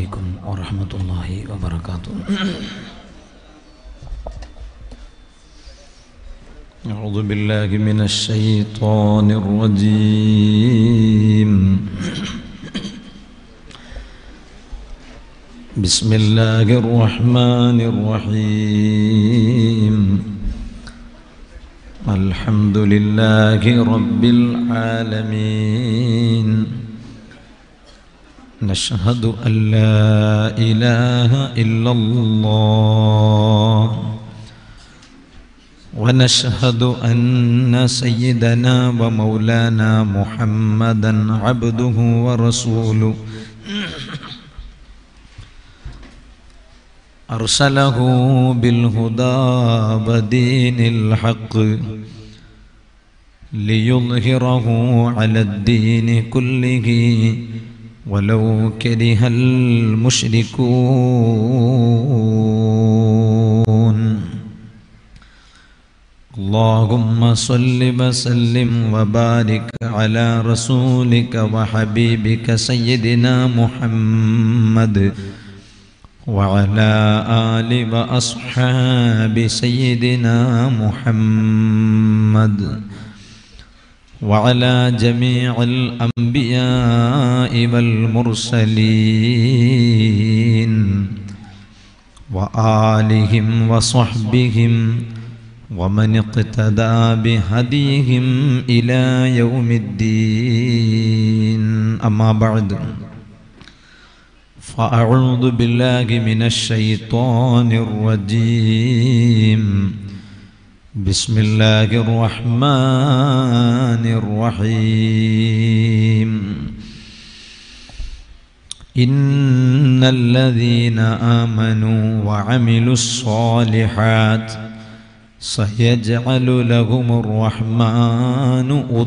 عليكم ورحمة الله وبركاته أعوذ بالله من الشيطان الرجيم بسم الله الرحمن الرحيم الحمد لله رب العالمين نشهد أن لا إله إلا الله ونشهد أن سيدنا ومولانا محمدا عبده ورسوله أرسله بالهدى ودين الحق ليظهره على الدين كله ولو كره المشركون اللهم صل وسلم وبارك على رسولك وحبيبك سيدنا محمد وعلى آل وأصحاب سيدنا محمد وعلى جميع الأنبياء والمرسلين وآلهم وصحبهم ومن اقتدى بهديهم إلى يوم الدين أما بعد فأعوذ بالله من الشيطان الرجيم بسم الله الرحمن الرحيم إن الذين آمنوا وعملوا الصالحات سيجعل لهم الرحمن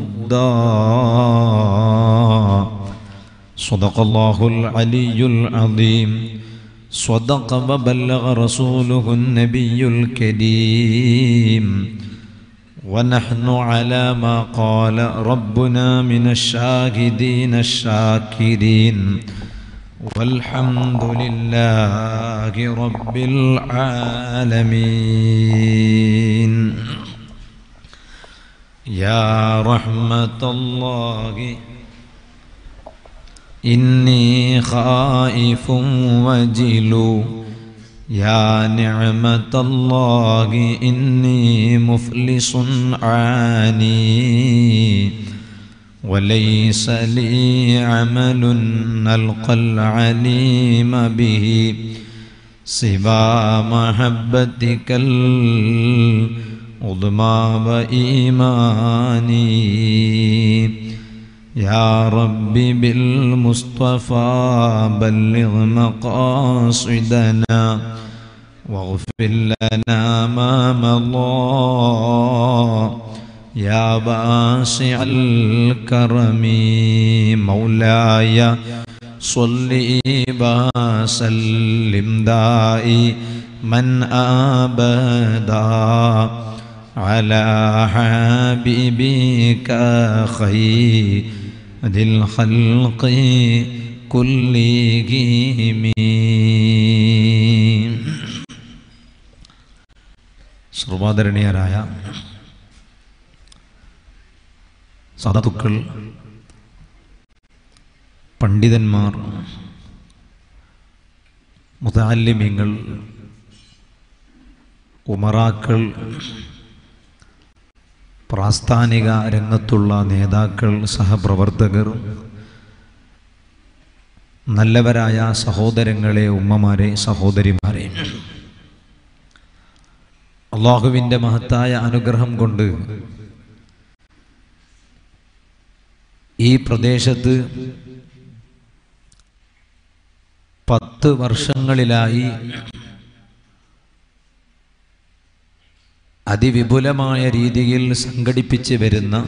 ودا صدق الله العلي العظيم صدق وبلغ رسوله النبي الكريم ونحن على ما قال ربنا من الشاهدين الشاكرين والحمد لله رب العالمين يا رحمة الله إني خائف وجل يا نعمة الله إني مفلس عاني وليس لي عمل نلقى العليم به سوى محبتك العظمى وإيماني يا رب بالمصطفى بلغ مقاصدنا واغفر لنا ما مضى يا باسع الكرم مولاي صل وسلم دائي من أبدا على حبيبك خير ذي الخلق كلهم സർവാദരണീയരായ സാധുക്കൾ പണ്ഡിതന്മാർ മുതാലിമ്യങ്ങൾ ഉമറാക്കൾ പ്രാസ്ഥാനിക രംഗത്തുള്ള നേതാക്കൾ സഹപ്രവർത്തകർ നല്ലവരായ സഹോദരങ്ങളെ ഉമ്മമാരെ സഹോദരിമാരെ അള്ളാഹുവിൻ്റെ മഹത്തായ അനുഗ്രഹം കൊണ്ട് ഈ പ്രദേശത്ത് പത്ത് വർഷങ്ങളിലായി അതിവിപുലമായ രീതിയിൽ സംഘടിപ്പിച്ച് വരുന്ന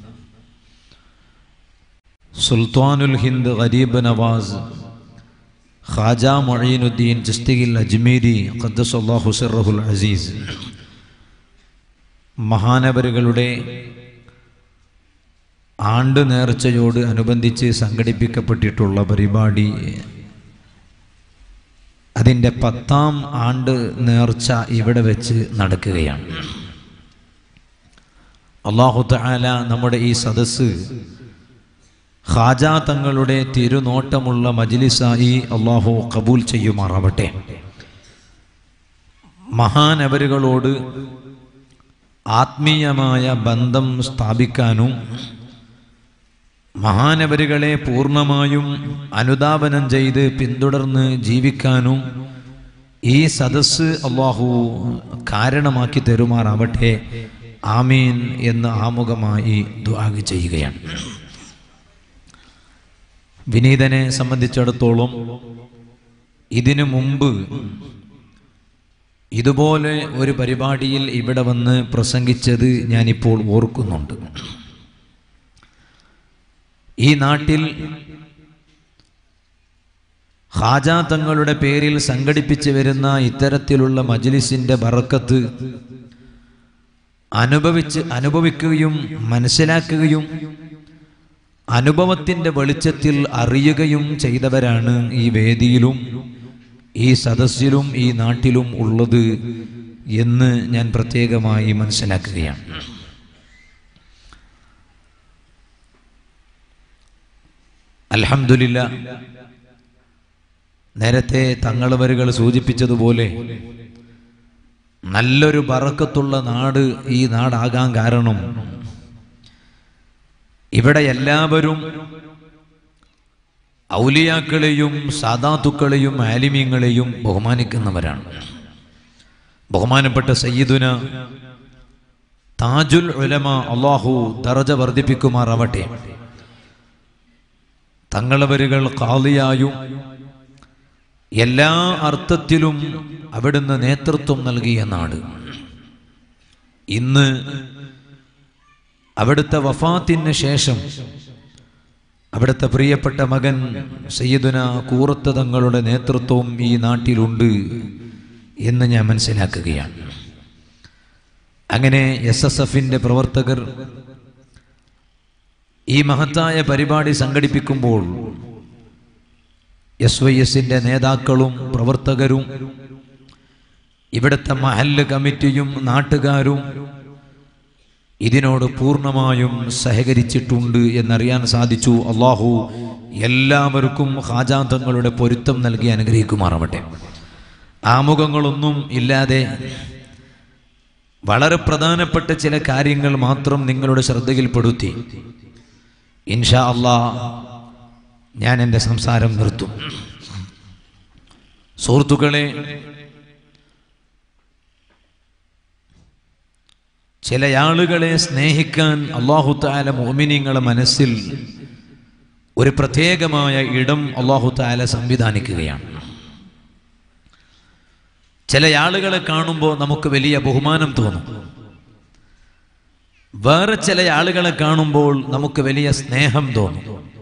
സുൽത്താനുൽ ഹിന്ദ് ഗരീബ് നവാസ് ഖാജ മൊഴീനുദ്ദീൻ ചിസ്തിഗിൽ അജ്മീരി ഖദ്ദസല്ലാഹു സിറഹുൽ അസീസ് മഹാനവരുകളുടെ ആണ്ട് നേർച്ചയോട് അനുബന്ധിച്ച് സംഘടിപ്പിക്കപ്പെട്ടിട്ടുള്ള പരിപാടി അതിൻ്റെ പത്താം ആണ്ട് നേർച്ച ഇവിടെ വെച്ച് നടക്കുകയാണ് അള്ളാഹു തആല നമ്മുടെ ഈ സദസ്സ് ഖാജാ തങ്ങളുടെ തിരുനോട്ടമുള്ള മജ്ലിസായി അള്ളാഹു കബൂൽ ചെയ്യുമാറാവട്ടെ മഹാനവരുകളോട് ആത്മീയമായ ബന്ധം സ്ഥാപിക്കാനും മഹാനവരുകളെ പൂർണ്ണമായും അനുധാപനം ചെയ്ത് പിന്തുടർന്ന് ജീവിക്കാനും ഈ സദസ്സ് അള്ളാഹു കാരണമാക്കി തരുമാറാവട്ടെ ആമീൻ എന്ന് ആമുഖമായി ദുആഗ് ചെയ്യുകയാണ് വിനീതനെ സംബന്ധിച്ചിടത്തോളം ഇതിനു മുമ്പ് ഇതുപോലെ ഒരു പരിപാടിയിൽ ഇവിടെ വന്ന് പ്രസംഗിച്ചത് ഞാനിപ്പോൾ ഓർക്കുന്നുണ്ട് ഈ നാട്ടിൽ ഹാജാ തങ്ങളുടെ പേരിൽ സംഘടിപ്പിച്ചു വരുന്ന ഇത്തരത്തിലുള്ള മജ്ലിസിന്റെ ബറക്കത്ത് അനുഭവിച്ച് അനുഭവിക്കുകയും മനസ്സിലാക്കുകയും അനുഭവത്തിന്റെ വെളിച്ചത്തിൽ അറിയുകയും ചെയ്തവരാണ് ഈ വേദിയിലും ഈ സദസ്സിലും ഈ നാട്ടിലും ഉള്ളത് എന്ന് ഞാൻ പ്രത്യേകമായി മനസ്സിലാക്കുകയാണ് അൽഹംദുലില്ല നേരത്തെ തങ്ങളവരുകൾ സൂചിപ്പിച്ചതുപോലെ നല്ലൊരു ബറക്കത്തുള്ള നാട് ഈ നാടാകാൻ കാരണം ഇവിടെ എല്ലാവരും ഔലിയാക്കളെയും സാദാത്തുക്കളെയും ആലിമ്യങ്ങളെയും ബഹുമാനിക്കുന്നവരാണ് ബഹുമാനപ്പെട്ട സയ്യിദുന താജുൽ ഉലമ അള്ളാഹു ദറജ വർദ്ധിപ്പിക്കുമാറാവട്ടെ തങ്ങളവരുകൾ കാളിയായും എല്ലാ അർത്ഥത്തിലും അവിടുന്ന് നേതൃത്വം നൽകിയ നാട് ഇന്ന് അവിടുത്തെ വഫാത്തിന് ശേഷം അവിടുത്തെ പ്രിയപ്പെട്ട മകൻ സയ്യിദുന കൂറത്ത് തങ്ങളുടെ നേതൃത്വവും ഈ നാട്ടിലുണ്ട് എന്ന് ഞാൻ മനസ്സിലാക്കുകയാണ് അങ്ങനെ എസ് എസ് എഫിൻ്റെ പ്രവർത്തകർ ഈ മഹത്തായ പരിപാടി സംഘടിപ്പിക്കുമ്പോൾ എസ് വൈ എസിൻ്റെ നേതാക്കളും പ്രവർത്തകരും ഇവിടുത്തെ മഹല്ല് കമ്മിറ്റിയും നാട്ടുകാരും ഇതിനോട് പൂർണ്ണമായും സഹകരിച്ചിട്ടുണ്ട് എന്നറിയാൻ സാധിച്ചു അള്ളാഹു എല്ലാവർക്കും ഹാജാന്തങ്ങളുടെ പൊരുത്തം നൽകി അനുഗ്രഹിക്കുമാറാവട്ടെ ആമുഖങ്ങളൊന്നും ഇല്ലാതെ വളരെ പ്രധാനപ്പെട്ട ചില കാര്യങ്ങൾ മാത്രം നിങ്ങളുടെ ശ്രദ്ധയിൽപ്പെടുത്തി ഇൻഷാ അള്ളാ ഞാൻ എൻ്റെ സംസാരം നിർത്തും സുഹൃത്തുക്കളെ ചില ആളുകളെ സ്നേഹിക്കാൻ അള്ളാഹു താല മോമിനിങ്ങളെ മനസ്സിൽ ഒരു പ്രത്യേകമായ ഇടം അള്ളാഹു താല സംവിധാനിക്കുകയാണ് ചില ആളുകളെ കാണുമ്പോൾ നമുക്ക് വലിയ ബഹുമാനം തോന്നും വേറെ ചില ആളുകളെ കാണുമ്പോൾ നമുക്ക് വലിയ സ്നേഹം തോന്നും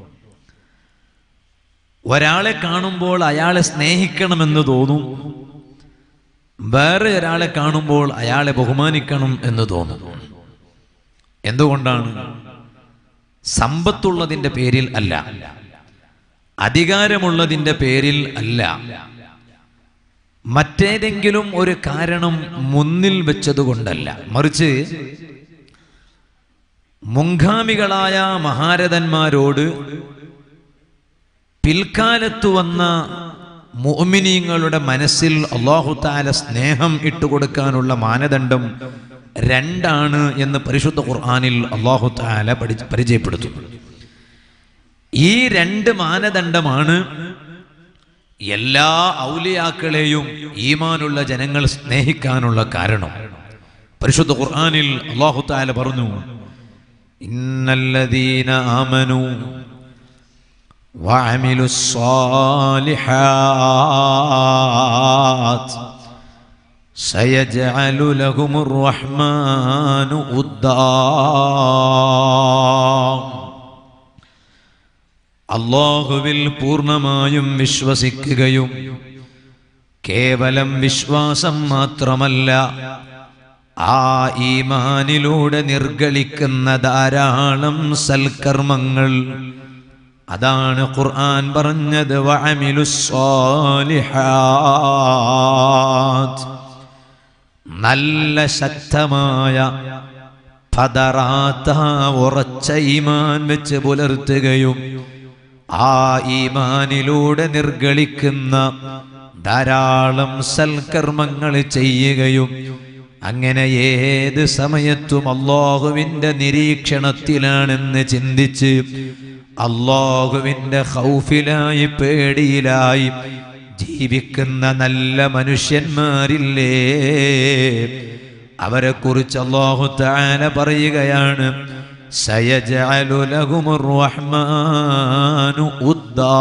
ഒരാളെ കാണുമ്പോൾ അയാളെ സ്നേഹിക്കണമെന്ന് തോന്നും വേറെ ഒരാളെ കാണുമ്പോൾ അയാളെ ബഹുമാനിക്കണം എന്ന് തോന്നും എന്തുകൊണ്ടാണ് സമ്പത്തുള്ളതിൻ്റെ പേരിൽ അല്ല അധികാരമുള്ളതിൻ്റെ പേരിൽ അല്ല മറ്റേതെങ്കിലും ഒരു കാരണം മുന്നിൽ വെച്ചതുകൊണ്ടല്ല മറിച്ച് മുൻഗാമികളായ മഹാരഥന്മാരോട് പിൽക്കാലത്ത് വന്ന മോമിനിയങ്ങളുടെ മനസ്സിൽ അള്ളാഹു താല സ്നേഹം ഇട്ടുകൊടുക്കാനുള്ള മാനദണ്ഡം രണ്ടാണ് എന്ന് പരിശുദ്ധ ഖുർആാനിൽ അള്ളാഹു താല പഠി പരിചയപ്പെടുത്തുന്നു ഈ രണ്ട് മാനദണ്ഡമാണ് എല്ലാ ഔലിയാക്കളെയും ഈമാനുള്ള ജനങ്ങൾ സ്നേഹിക്കാനുള്ള കാരണം പരിശുദ്ധ ഖുർആാനിൽ അള്ളാഹു താല പറഞ്ഞു ഇന്നല്ലദീന ആമനു وعملوا الصالحات سيجعل لهم الرحمن ودا അള്ളാഹുവിൽ പൂർണ്ണമായും വിശ്വസിക്കുകയും കേവലം വിശ്വാസം മാത്രമല്ല ആ ഈമാനിലൂടെ നിർഗളിക്കുന്ന ധാരാളം സൽക്കർമ്മങ്ങൾ അതാണ് ഖുർആൻ പറഞ്ഞത് വഅമിലുസ്സാലിഹാത്ത് നല്ല ശക്തമായ പതറാത്ത ഉറച്ച ഈമാൻ വെച്ച് പുലർത്തുകയും ആ ഈമാനിലൂടെ നിർഗളിക്കുന്ന ധാരാളം സൽക്കർമ്മങ്ങൾ ചെയ്യുകയും അങ്ങനെ ഏത് സമയത്തും അള്ളാഹുവിൻ്റെ നിരീക്ഷണത്തിലാണെന്ന് ചിന്തിച്ച് അള്ളാഹുവിൻ്റെ ഹൗഫിലായി പേടിയിലായി ജീവിക്കുന്ന നല്ല മനുഷ്യന്മാരില്ലേ അവരെ കുറിച്ച് അള്ളാഹു താല പറയുകയാണ് സയജഅലു ലഹുമുർ റഹ്മാനു ഉദ്ദാ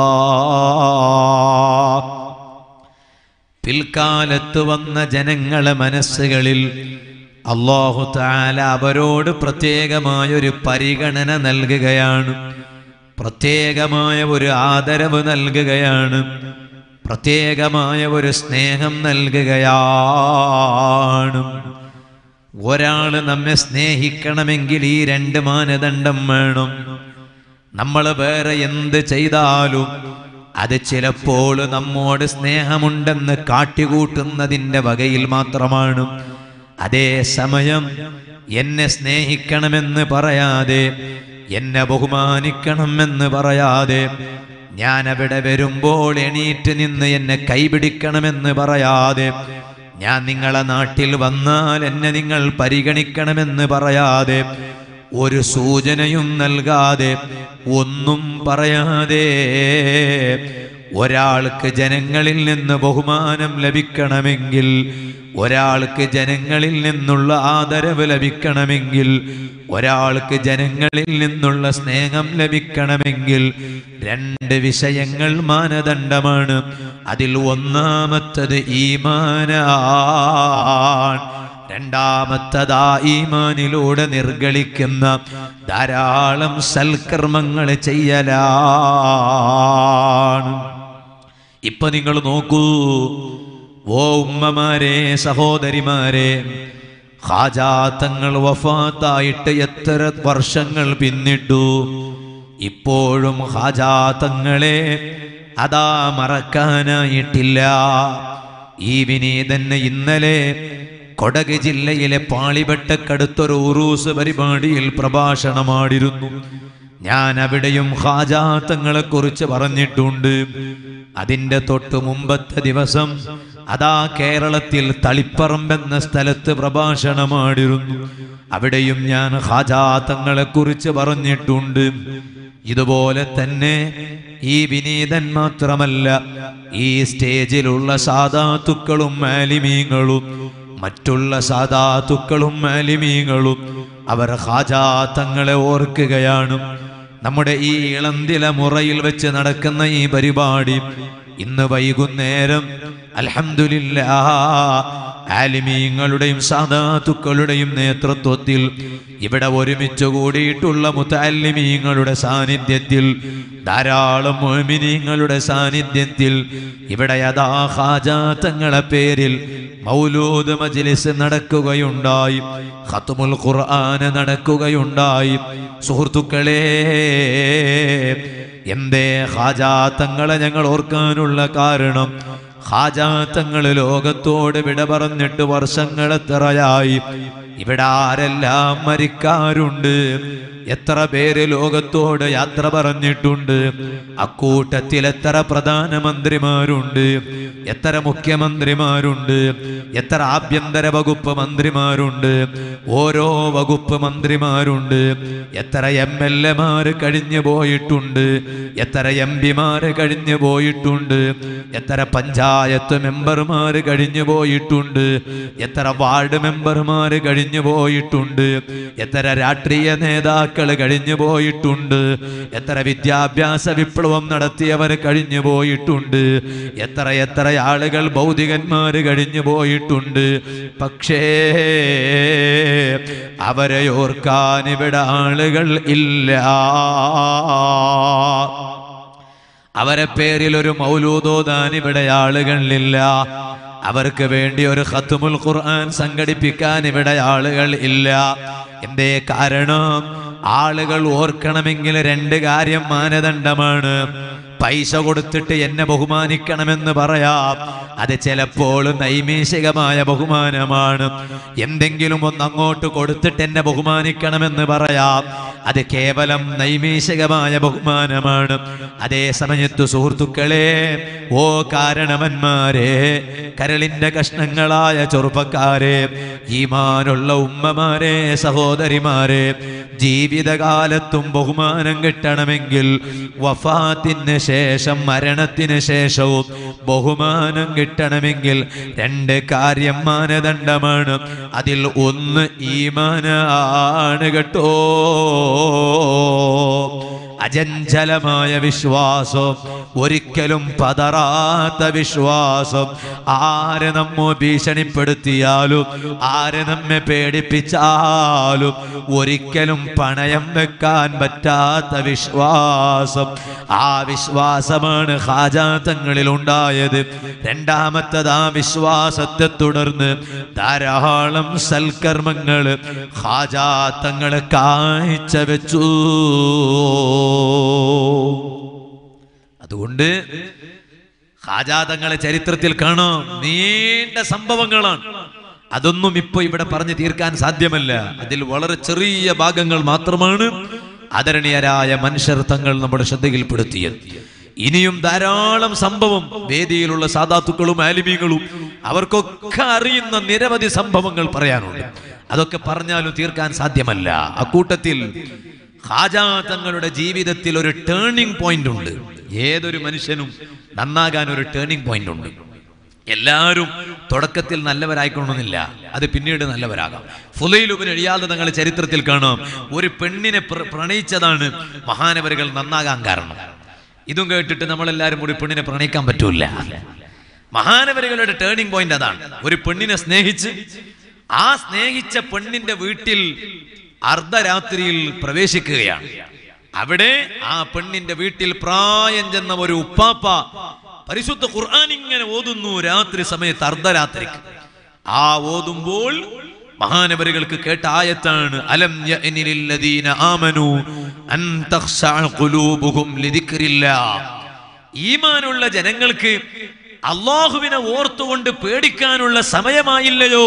പിൽക്കാലത്ത് വന്ന ജനങ്ങളെ മനസ്സുകളിൽ അള്ളാഹു താല അവരോട് പ്രത്യേകമായ ഒരു പരിഗണന നൽകുകയാണ് പ്രത്യേകമായ ഒരു ആദരവ് നൽകുകയാണ് പ്രത്യേകമായ ഒരു സ്നേഹം നൽകുകയാണ് ഒരാൾ നമ്മെ സ്നേഹിക്കണമെങ്കിൽ ഈ രണ്ട് മാനദണ്ഡം വേണം നമ്മൾ വേറെ എന്ത് ചെയ്താലും അത് ചിലപ്പോൾ നമ്മോട് സ്നേഹമുണ്ടെന്ന് കാട്ടികൂട്ടുന്നതിൻ്റെ വകയിൽ മാത്രമാണ് അതേ സമയം എന്നെ സ്നേഹിക്കണമെന്ന് പറയാതെ എന്നെ ബഹുമാനിക്കണമെന്ന് പറയാതെ ഞാൻ അവിടെ വരുമ്പോൾ എണീറ്റ് നിന്ന് എന്നെ കൈപിടിക്കണമെന്ന് പറയാതെ ഞാൻ നിങ്ങളെ നാട്ടിൽ വന്നാൽ എന്നെ നിങ്ങൾ പരിഗണിക്കണമെന്ന് പറയാതെ ഒരു സൂചനയും നൽകാതെ ഒന്നും പറയാതെ ഒരാൾക്ക് ജനങ്ങളിൽ നിന്ന് ബഹുമാനം ലഭിക്കണമെങ്കിൽ ഒരാൾക്ക് ജനങ്ങളിൽ നിന്നുള്ള ആദരവ് ലഭിക്കണമെങ്കിൽ ഒരാൾക്ക് ജനങ്ങളിൽ നിന്നുള്ള സ്നേഹം ലഭിക്കണമെങ്കിൽ രണ്ട് വിഷയങ്ങൾ മാനദണ്ഡമാണ് അതിൽ ഒന്നാമത്തത് ഈമാനാണ് രണ്ടാമത്തതാ ഈമാനിലൂടെ നിർഗളിക്കുന്ന ധാരാളം സൽക്കർമ്മങ്ങൾ ചെയ്യലാണ് ഇപ്പൊ നിങ്ങൾ നോക്കൂ ഓ ഉമ്മമാരെ സഹോദരിമാരെ ഹാജാത്തങ്ങൾ വഫാത്തായിട്ട് എത്ര വർഷങ്ങൾ പിന്നിട്ടു ഇപ്പോഴും ഹാജാത്തങ്ങളെ അതാ മറക്കാനായിട്ടില്ല ഈ വിനീതന് ഇന്നലെ കൊടക് ജില്ലയിലെ പാളിവട്ടക്കടുത്തൊരു ഉറൂസ് പരിപാടിയിൽ പ്രഭാഷണമാടിരുന്നു ഞാൻ അവിടെയും ഹാജാത്തങ്ങളെ കുറിച്ച് പറഞ്ഞിട്ടുണ്ട് അതിന്റെ തൊട്ടു മുമ്പത്തെ ദിവസം അതാ കേരളത്തിൽ തളിപ്പറമ്പ് എന്ന സ്ഥലത്ത് പ്രഭാഷണമാടിരുന്നു അവിടെയും ഞാൻ ഹാജാത്തങ്ങളെ കുറിച്ച് പറഞ്ഞിട്ടുണ്ട് ഇതുപോലെ തന്നെ ഈ വിനീതൻ മാത്രമല്ല ഈ സ്റ്റേജിലുള്ള സാധാത്തുക്കളും മാലിമീങ്ങളും മറ്റുള്ള സാധാത്തുക്കളും മാലിമീങ്ങളും അവർ ഹാജാത്തങ്ങളെ ഓർക്കുകയാണ് നമ്മുടെ ഈ ഇളന്തില മുറയിൽ വെച്ച് നടക്കുന്ന ഈ പരിപാടി ഇന്ന് വൈകുന്നേരം അൽഹംദുലില്ല ആലിമീങ്ങളുടെയും സാധാത്തുക്കളുടെയും നേതൃത്വത്തിൽ ഇവിടെ ഒരുമിച്ച് കൂടിയിട്ടുള്ള മുത്താലിമീങ്ങളുടെ സാന്നിധ്യത്തിൽ ധാരാളം മോമിനീങ്ങളുടെ സാന്നിധ്യത്തിൽ ഇവിടെ യഥാ ഹാജാത്തങ്ങളെ പേരിൽ മൗലൂദ് മജ്ലിസ് നടക്കുകയുണ്ടായി ഖത്മുൽ ഖുർആൻ നടക്കുകയുണ്ടായി സുഹൃത്തുക്കളെ എന്തേ ഹാജാത്തങ്ങളെ ഞങ്ങൾ ഓർക്കാനുള്ള കാരണം ഹാജാത്തങ്ങൾ ലോകത്തോട് വിട പറഞ്ഞിട്ട് വർഷങ്ങളെത്രയായി ഇവിടെ ആരെല്ലാം മരിക്കാറുണ്ട് എത്ര പേര് ലോകത്തോട് യാത്ര പറഞ്ഞിട്ടുണ്ട് അക്കൂട്ടത്തിൽ എത്ര പ്രധാനമന്ത്രിമാരുണ്ട് എത്ര മുഖ്യമന്ത്രിമാരുണ്ട് എത്ര ആഭ്യന്തര വകുപ്പ് മന്ത്രിമാരുണ്ട് ഓരോ വകുപ്പ് മന്ത്രിമാരുണ്ട് എത്ര എം എൽ എമാര് കഴിഞ്ഞു പോയിട്ടുണ്ട് എത്ര എം പിമാര് കഴിഞ്ഞു പോയിട്ടുണ്ട് എത്ര പഞ്ചായത്ത് മെമ്പർമാര് കഴിഞ്ഞു പോയിട്ടുണ്ട് എത്ര വാർഡ് മെമ്പർമാര് കഴിഞ്ഞു പോയിട്ടുണ്ട് എത്ര രാഷ്ട്രീയ നേതാക്കൾ കഴിഞ്ഞു പോയിട്ടുണ്ട് എത്ര വിദ്യാഭ്യാസ വിപ്ലവം നടത്തിയവർ കഴിഞ്ഞു പോയിട്ടുണ്ട് എത്ര എത്ര ആളുകൾ ഭൗതികന്മാര് കഴിഞ്ഞു പോയിട്ടുണ്ട് പക്ഷേ അവരെ ഓർക്കാൻ ഇവിടെ ആളുകൾ ഇല്ല അവരെ പേരിൽ ഒരു മൗലൂദോദാൻ ഇവിടെ ആളുകളില്ല അവർക്ക് വേണ്ടി ഒരു ഖത്തുമുൽ ഖുർആൻ സംഘടിപ്പിക്കാൻ ഇവിടെ ആളുകൾ ഇല്ല എന്തേ കാരണം ആളുകൾ ഓർക്കണമെങ്കിൽ രണ്ട് കാര്യം മാനദണ്ഡമാണ് പൈസ കൊടുത്തിട്ട് എന്നെ ബഹുമാനിക്കണമെന്ന് പറയാം അത് ചിലപ്പോൾ നൈമിഷികമായ ബഹുമാനമാണ് എന്തെങ്കിലും ഒന്ന് അങ്ങോട്ട് കൊടുത്തിട്ട് എന്നെ ബഹുമാനിക്കണമെന്ന് പറയാം അത് കേവലം നൈമിഷികമായ ബഹുമാനമാണ് അതേ സമയത്ത് സുഹൃത്തുക്കളെ ഓ കാരണവന്മാരെ കരളിന്റെ കഷ്ണങ്ങളായ ചെറുപ്പക്കാരെ ഈമാനുള്ള ഉമ്മമാരെ സഹോദരിമാരെ ജീവിതകാലത്തും ബഹുമാനം കിട്ടണമെങ്കിൽ വഫാത്തിന് ശേഷം മരണത്തിന് ശേഷവും ബഹുമാനം കിട്ടണമെങ്കിൽ രണ്ട് കാര്യം മാനദണ്ഡമാണ് അതിൽ ഒന്ന് ഈമാനാണ് കേട്ടോ അജഞ്ചലമായ വിശ്വാസം ഒരിക്കലും പതറാത്ത വിശ്വാസം ആര് നമ്മെ ഭീഷണിപ്പെടുത്തിയാലും ആര് നമ്മെ പേടിപ്പിച്ചാലും ഒരിക്കലും പണയം വെക്കാൻ പറ്റാത്ത വിശ്വാസം ആ വിശ്വാസമാണ് ഹാജാത്തങ്ങളിൽ ഉണ്ടായത് രണ്ടാമത്തത് ആ വിശ്വാസത്തെ തുടർന്ന് ധാരാളം സൽക്കർമ്മങ്ങൾ ഹാജാത്തങ്ങൾ കാഴ്ച വെച്ചു അതുകൊണ്ട് ഹാജാതങ്ങളെ ചരിത്രത്തിൽ കാണാം നീണ്ട സംഭവങ്ങളാണ് അതൊന്നും ഇപ്പൊ ഇവിടെ പറഞ്ഞു തീർക്കാൻ സാധ്യമല്ല അതിൽ വളരെ ചെറിയ ഭാഗങ്ങൾ മാത്രമാണ് ആദരണീയരായ മനുഷ്യർ തങ്ങൾ നമ്മുടെ ശ്രദ്ധയിൽപ്പെടുത്തിയത് ഇനിയും ധാരാളം സംഭവം വേദിയിലുള്ള സാധാത്തുക്കളും ആലിമീങ്ങളും അവർക്കൊക്കെ അറിയുന്ന നിരവധി സംഭവങ്ങൾ പറയാനുണ്ട് അതൊക്കെ പറഞ്ഞാലും തീർക്കാൻ സാധ്യമല്ല അക്കൂട്ടത്തിൽ ഹാജാ തങ്ങളുടെ ജീവിതത്തിൽ ഒരു ടേണിംഗ് പോയിന്റ് ഉണ്ട് ഏതൊരു മനുഷ്യനും നന്നാകാൻ ഒരു ടേണിംഗ് പോയിന്റ് ഉണ്ട് എല്ലാവരും തുടക്കത്തിൽ നല്ലവരായിക്കൊള്ളുന്നില്ല അത് പിന്നീട് നല്ലവരാകാം ഫുലയിലുബിന് എഴിയാതെ തങ്ങൾ ചരിത്രത്തിൽ കാണാം ഒരു പെണ്ണിനെ പ്ര- പ്രണയിച്ചതാണ് മഹാനവരുകൾ നന്നാകാൻ കാരണം ഇതും കേട്ടിട്ട് നമ്മളെല്ലാവരും കൂടി പെണ്ണിനെ പ്രണയിക്കാൻ പറ്റൂല മഹാനവരുകളുടെ ടേണിംഗ് പോയിന്റ് അതാണ് ഒരു പെണ്ണിനെ സ്നേഹിച്ച് ആ സ്നേഹിച്ച പെണ്ണിന്റെ വീട്ടിൽ അർദ്ധരാത്രിയിൽ പ്രവേശിക്കുകയാണ് അവിടെ ആ പെണ്ണിന്റെ വീട്ടിൽ പ്രായം ചെന്ന ഒരു ഉപ്പാപ്പ പരിശുദ്ധ ഖുർആൻ ഇങ്ങനെ ഓതുന്നു രാത്രി സമയത്ത് അർദ്ധരാത്രിക്ക് ആ ഓതുമ്പോൾ മഹാനവരുകൾക്ക് കേട്ട ആയത്താണ് അലം യഅനിലില്ലദീന ആമനു അൻ തഖ്ശഅ ഖുലൂബുഹും ലിദിക്രില്ലാഹ് ഈമാനുള്ള ജനങ്ങൾക്ക് അള്ളാഹുവിനെ ഓർത്തുകൊണ്ട് പേടിക്കാനുള്ള സമയമായില്ലയോ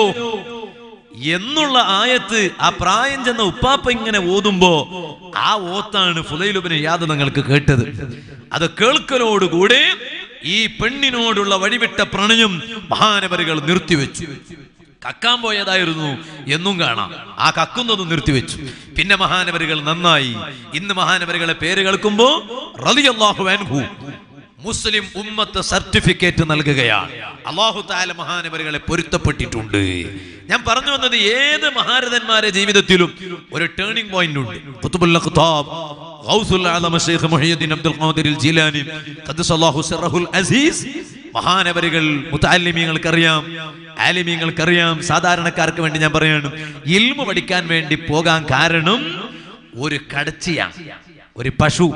എന്നുള്ള ആയത്ത് ആ പ്രായം ചെന്ന ഉപ്പാപ്പ ഇങ്ങനെ ഓതുമ്പോ ആ ഓത്താണ് ഫുലൈലുബിന് യാതനങ്ങൾക്ക് കേട്ടത് അത് കേൾക്കലോടുകൂടെ ഈ പെണ്ണിനോടുള്ള വഴിവിട്ട പ്രണയം മഹാനവരുകൾ നിർത്തിവെച്ചു കക്കാൻ പോയതായിരുന്നു എന്നും കാണാം ആ കക്കുന്നതും നിർത്തിവെച്ചു പിന്നെ മഹാനവരുകൾ നന്നായി ഇന്ന് മഹാനവരുകളെ പേര് കേൾക്കുമ്പോ റളിയല്ലാഹു അൻഹു മുസ്ലിം ഉമ്മത്ത് സർട്ടിഫിക്കറ്റ് നൽകുകയാണ് അള്ളാഹു താല മഹാനവരുകളെ പൊരുത്തപ്പെട്ടിട്ടുണ്ട് ഞാൻ പറഞ്ഞു വന്നത് ഏത് മഹാരഥന്മാരെ ജീവിതത്തിലും ഒരു ടേണിംഗ് പോയിന്റ് ഉണ്ട് ഖുത്ബുൽ ഖുതാബ് ഗൗസുൽ ആലം ശൈഖ് മുഹയ്യദ്ദീൻ അബ്ദുൽ ഖാദിർ ജീലാനി ഖദ്ദസല്ലാഹു സിറഹുൽ അസീസ് മഹാനവരുകൾ മുത്താലിമീങ്ങൾക്കറിയാം ആലിമീങ്ങൾക്കറിയാം സാധാരണക്കാർക്ക് വേണ്ടി ഞാൻ പറയാണ് ഇൽമു പഠിക്കാൻ വേണ്ടി പോകാൻ കാരണം ഒരു കടച്ചിയാണ് ഒരു പശു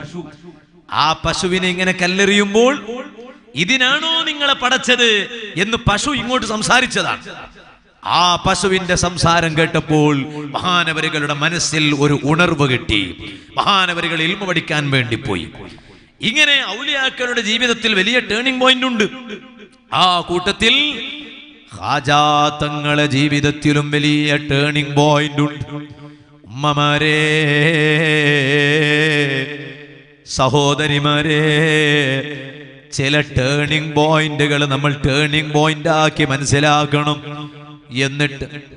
ആ പശുവിനെ ഇങ്ങനെ കല്ലെറിയുമ്പോൾ ഇതിനാണോ നിങ്ങളെ പടച്ചത് എന്ന് പശു ഇങ്ങോട്ട് സംസാരിച്ചതാണ് ആ പശുവിന്റെ സംസാരം കേട്ടപ്പോൾ മഹാനവരുകളുടെ മനസ്സിൽ ഒരു ഉണർവ് കിട്ടി മഹാനവരുകൾ ഇൽമ പഠിക്കാൻ വേണ്ടി പോയി ഇങ്ങനെ ഔലിയാക്കളുടെ ജീവിതത്തിൽ വലിയ ടേണിംഗ് പോയിന്റ് ഉണ്ട് ആ കൂട്ടത്തിൽ ഹാജാത്തങ്ങളെ ജീവിതത്തിലും വലിയ ടേണിംഗ് പോയിന്റ് ഉണ്ട് ഉമ്മമാരെ സഹോദരിമാരെ ചില ടേണിംഗ് പോയിന്റുകൾ നമ്മൾ ടേണിംഗ് പോയിന്റ് ആക്കി മനസ്സിലാക്കണം എന്നിട്ട്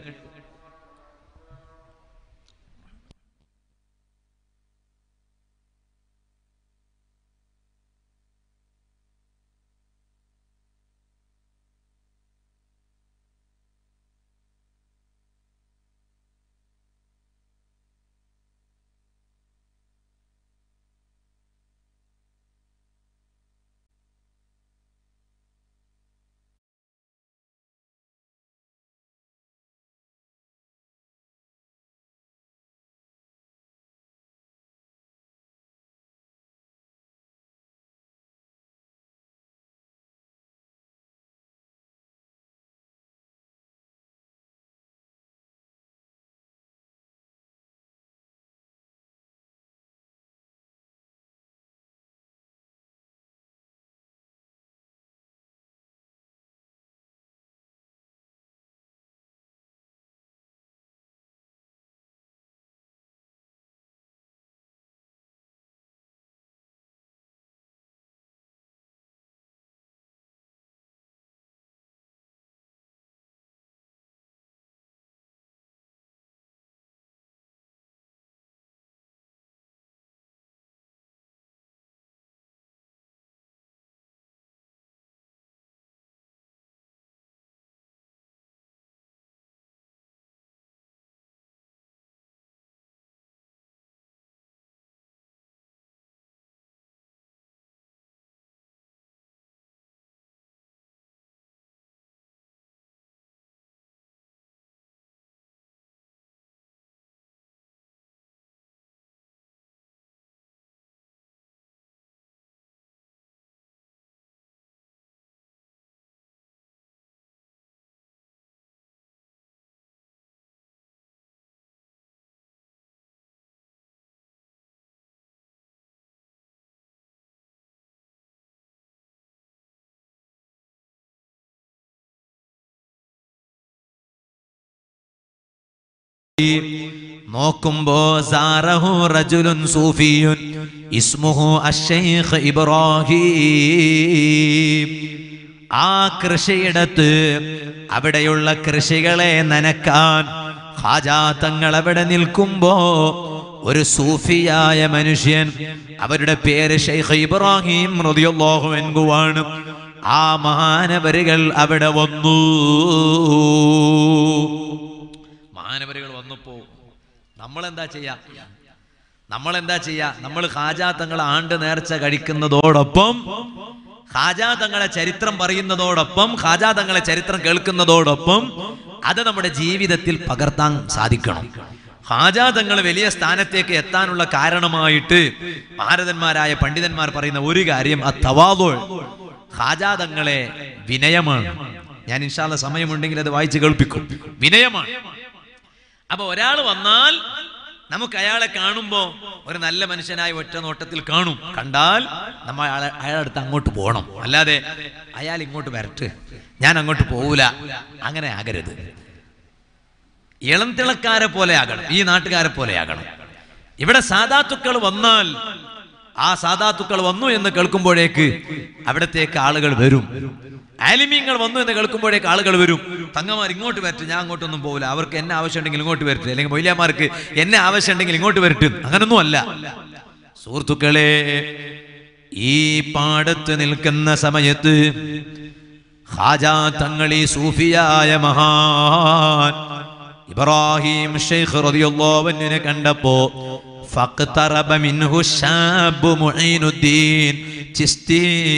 നോക്കുമ്പോ സാറഹു റജുലുൻ സൂഫിയുൻ ഇസ്മുഹു അഷൈഖ് ഇബ്രാഹിം ആ കൃഷിയിടത്ത് അവിടെയുള്ള കൃഷികളെ നനക്കാൻ ഹാജാത്തങ്ങൾ അവിടെ നിൽക്കുമ്പോ ഒരു സൂഫിയായ മനുഷ്യൻ അവരുടെ പേര് ഷെയ്ഖ് ഇബ്രാഹിം റളിയല്ലാഹു അൻഹുവാണ് ആ മഹാനവരുകൾ അവിടെ വന്നു മഹാനവരുകൾ വന്നപ്പോ നമ്മളെന്താ ചെയ്യാ നമ്മളെന്താ ചെയ്യാ നമ്മൾ ഹാജാത്തങ്ങൾ ആണ്ട് നേർച്ച കഴിക്കുന്നതോടൊപ്പം ഹാജാതങ്ങളെ ചരിത്രം പറയുന്നതോടൊപ്പം ഹാജാതങ്ങളെ ചരിത്രം കേൾക്കുന്നതോടൊപ്പം അത് നമ്മുടെ ജീവിതത്തിൽ പകർത്താൻ സാധിക്കണം ഹാജാതങ്ങൾ വലിയ സ്ഥാനത്തേക്ക് എത്താനുള്ള കാരണമായിട്ട് ഭാരതന്മാരായ പണ്ഡിതന്മാർ പറയുന്ന ഒരു കാര്യം ആ തവാദോൾ ഹാജാതങ്ങളെ വിനയമാണ് ഞാൻ ഇൻഷാല്ല സമയമുണ്ടെങ്കിൽ അത് വായിച്ച് കേൾപ്പിക്കും വിനയമാണ് അപ്പൊ ഒരാൾ വന്നാൽ നമുക്ക് അയാളെ കാണുമ്പോ ഒരു നല്ല മനുഷ്യനായ ഒറ്റ നോട്ടത്തിൽ കാണും കണ്ടാൽ നമ്മൾ അയാളെ അയാളുടെ അടുത്ത് അങ്ങോട്ട് പോകണം അല്ലാതെ അയാൾ ഇങ്ങോട്ട് വരട്ട് ഞാൻ അങ്ങോട്ട് പോകൂല അങ്ങനെ ആകരുത് ഇളം തിളക്കാരെ പോലെ ആകണം ഈ നാട്ടുകാരെ പോലെ ആകണം ഇവിടെ സാധാത്തുക്കൾ വന്നാൽ ആ സാധാത്തുക്കൾ വന്നു എന്ന് കേൾക്കുമ്പോഴേക്ക് അവിടത്തേക്ക് ആളുകൾ വരും ആലിമീങ്ങൾ വന്നു എന്ന് കേൾക്കുമ്പോഴേക്ക് ആളുകൾ വരും തങ്ങമാർ ഇങ്ങോട്ട് വരട്ടെ ഞാൻ അങ്ങോട്ടൊന്നും പോകില്ല അവർക്ക് എന്നെ ആവശ്യമുണ്ടെങ്കിൽ ഇങ്ങോട്ട് വരട്ടെ അല്ലെങ്കിൽ മൊയ്ലിയാമാർക്ക് എന്നെ ആവശ്യമുണ്ടെങ്കിൽ ഇങ്ങോട്ട് വരട്ടെ അങ്ങനൊന്നും അല്ല സുഹൃത്തുക്കളെ ഈ പാടത്ത് നിൽക്കുന്ന സമയത്ത് ഹാജാ തങ്ങൾ ഈ സൂഫിയായ മഹാൻ ഇബ്രാഹിം ഷെയ്ഖ് റളിയല്ലാഹുവിനെ കണ്ടപ്പോ فاقترب منه الشاب معين الدين ചിസ്തി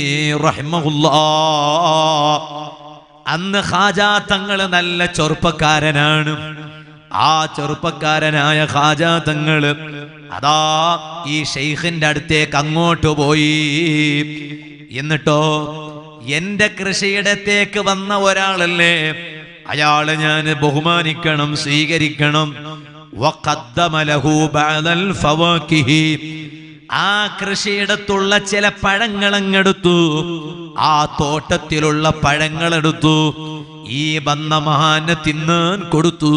റഹ്മഹുല്ലാ അന്ന് ഖാജാ തങ്ങൾ നല്ല ചെറുപ്പക്കാരനാണ് ആ ചെറുപ്പക്കാരനായ ഖാജാ തങ്ങള് അതാ ഈ ഷെയ്ഖിന്റെ അടുത്തേക്ക് അങ്ങോട്ട് പോയി എന്നിട്ടോ എന്റെ കൃഷിയിടത്തേക്ക് വന്ന ഒരാളല്ലേ അയാളെ ഞാൻ ബഹുമാനിക്കണം സ്വീകരിക്കണം വഖദ്ദമ ലഹു ബഅദൽ ഫവാക്കിഹി ആ കൃഷിയിടത്തുള്ള ചില പഴങ്ങളങ്ങെടുത്തു ആ തോട്ടത്തിലുള്ള പഴങ്ങളെടുത്തു ഈ വന്ന മഹാന് തിന്നാൻ കൊടുത്തു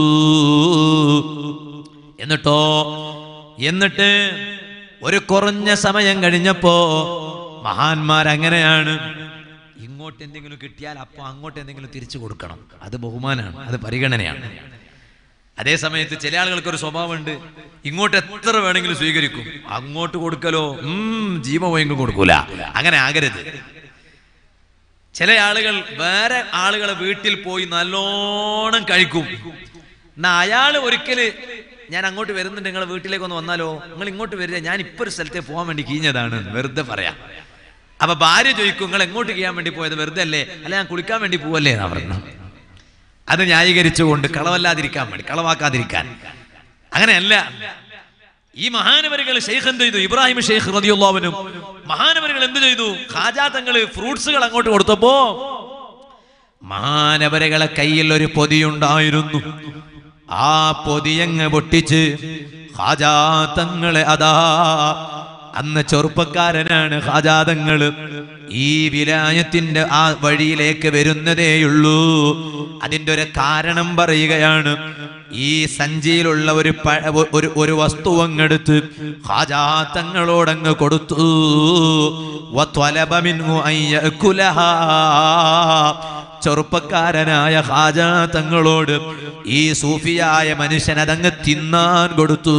എന്നിട്ടോ എന്നിട്ട് ഒരു കുറഞ്ഞ സമയം കഴിഞ്ഞപ്പോ മഹാന്മാർ അങ്ങനെയാണ് ഇങ്ങോട്ട് എന്തെങ്കിലും കിട്ടിയാൽ അപ്പൊ അങ്ങോട്ട് എന്തെങ്കിലും തിരിച്ചു കൊടുക്കണം അത് ബഹുമാനാണ് അത് പരിഗണനയാണ് അതേ സമയത്ത് ചില ആളുകൾക്ക് ഒരു സ്വഭാവമുണ്ട് ഇങ്ങോട്ട് എത്ര വേണമെങ്കിലും സ്വീകരിക്കും അങ്ങോട്ട് കൊടുക്കലോ ഉം ജീവമെങ്കിലും കൊടുക്കൂല അങ്ങനെ ആകരുത് ചില ആളുകൾ വേറെ ആളുകളെ വീട്ടിൽ പോയി നല്ലോണം കഴിക്കും എന്നാ അയാൾ ഒരിക്കല് ഞാൻ അങ്ങോട്ട് വരുന്നുണ്ട് നിങ്ങളെ വീട്ടിലേക്ക് ഒന്ന് വന്നാലോ നിങ്ങൾ ഇങ്ങോട്ട് വരിക ഞാൻ ഇപ്പൊ ഒരു സ്ഥലത്തേക്ക് പോകാൻ വേണ്ടി കീഞ്ഞതാണ് വെറുതെ പറയാം അപ്പൊ ഭാര്യ ചോദിക്കും നിങ്ങൾ എങ്ങോട്ട് ചെയ്യാൻ വേണ്ടി പോയത് വെറുതെ അല്ലേ അല്ല ഞാൻ കുളിക്കാൻ വേണ്ടി പോവല്ലേ എന്നാ പറഞ്ഞു അത് ന്യായീകരിച്ചുകൊണ്ട് കളവല്ലാതിരിക്കാൻ വേണ്ടി കളവാക്കാതിരിക്കാൻ അങ്ങനെയല്ല ഈ മഹാനവരുകൾ ഷെയ്ഖ് എന്ത് ചെയ്തു ഇബ്രാഹിം ഷെയ്ഖ് റതിയുള്ളവനും മഹാനവരുകൾ എന്ത് ചെയ്തു ഖാജാ തങ്ങള് ഫ്രൂട്ട്സുകൾ അങ്ങോട്ട് കൊടുത്തപ്പോ മഹാനവരകളെ കയ്യിൽ ഒരു പൊതിയുണ്ടായിരുന്നു ആ പൊതിയങ്ങ് പൊട്ടിച്ച് ഖാജാ തങ്ങളെ അതാ അന്ന് ചെറുപ്പക്കാരനാണ് ഖാജാതങ്ങള് ഈ വിലായത്തിന്റെ ആ വഴിയിലേക്ക് വരുന്നതേയുള്ളൂ അതിന്റെ ഒരു കാരണം പറയുകയാണ് ഈ സഞ്ചിയിലുള്ള ഒരു പ- ഒരു ഒരു വസ്തു അങ്ങെടുത്ത് ഖാജാത്തങ്ങളോടങ്ങ് കൊടുത്തു വത്വലബ മിൻഹു അൻ യഅകുലഹാ. ചെറുപ്പക്കാരനായ ഹാജാ തങ്ങളോട് ഈ സൂഫിയായ മനുഷ്യൻ അതങ്ങ് തിന്നാൻ കൊടുത്തു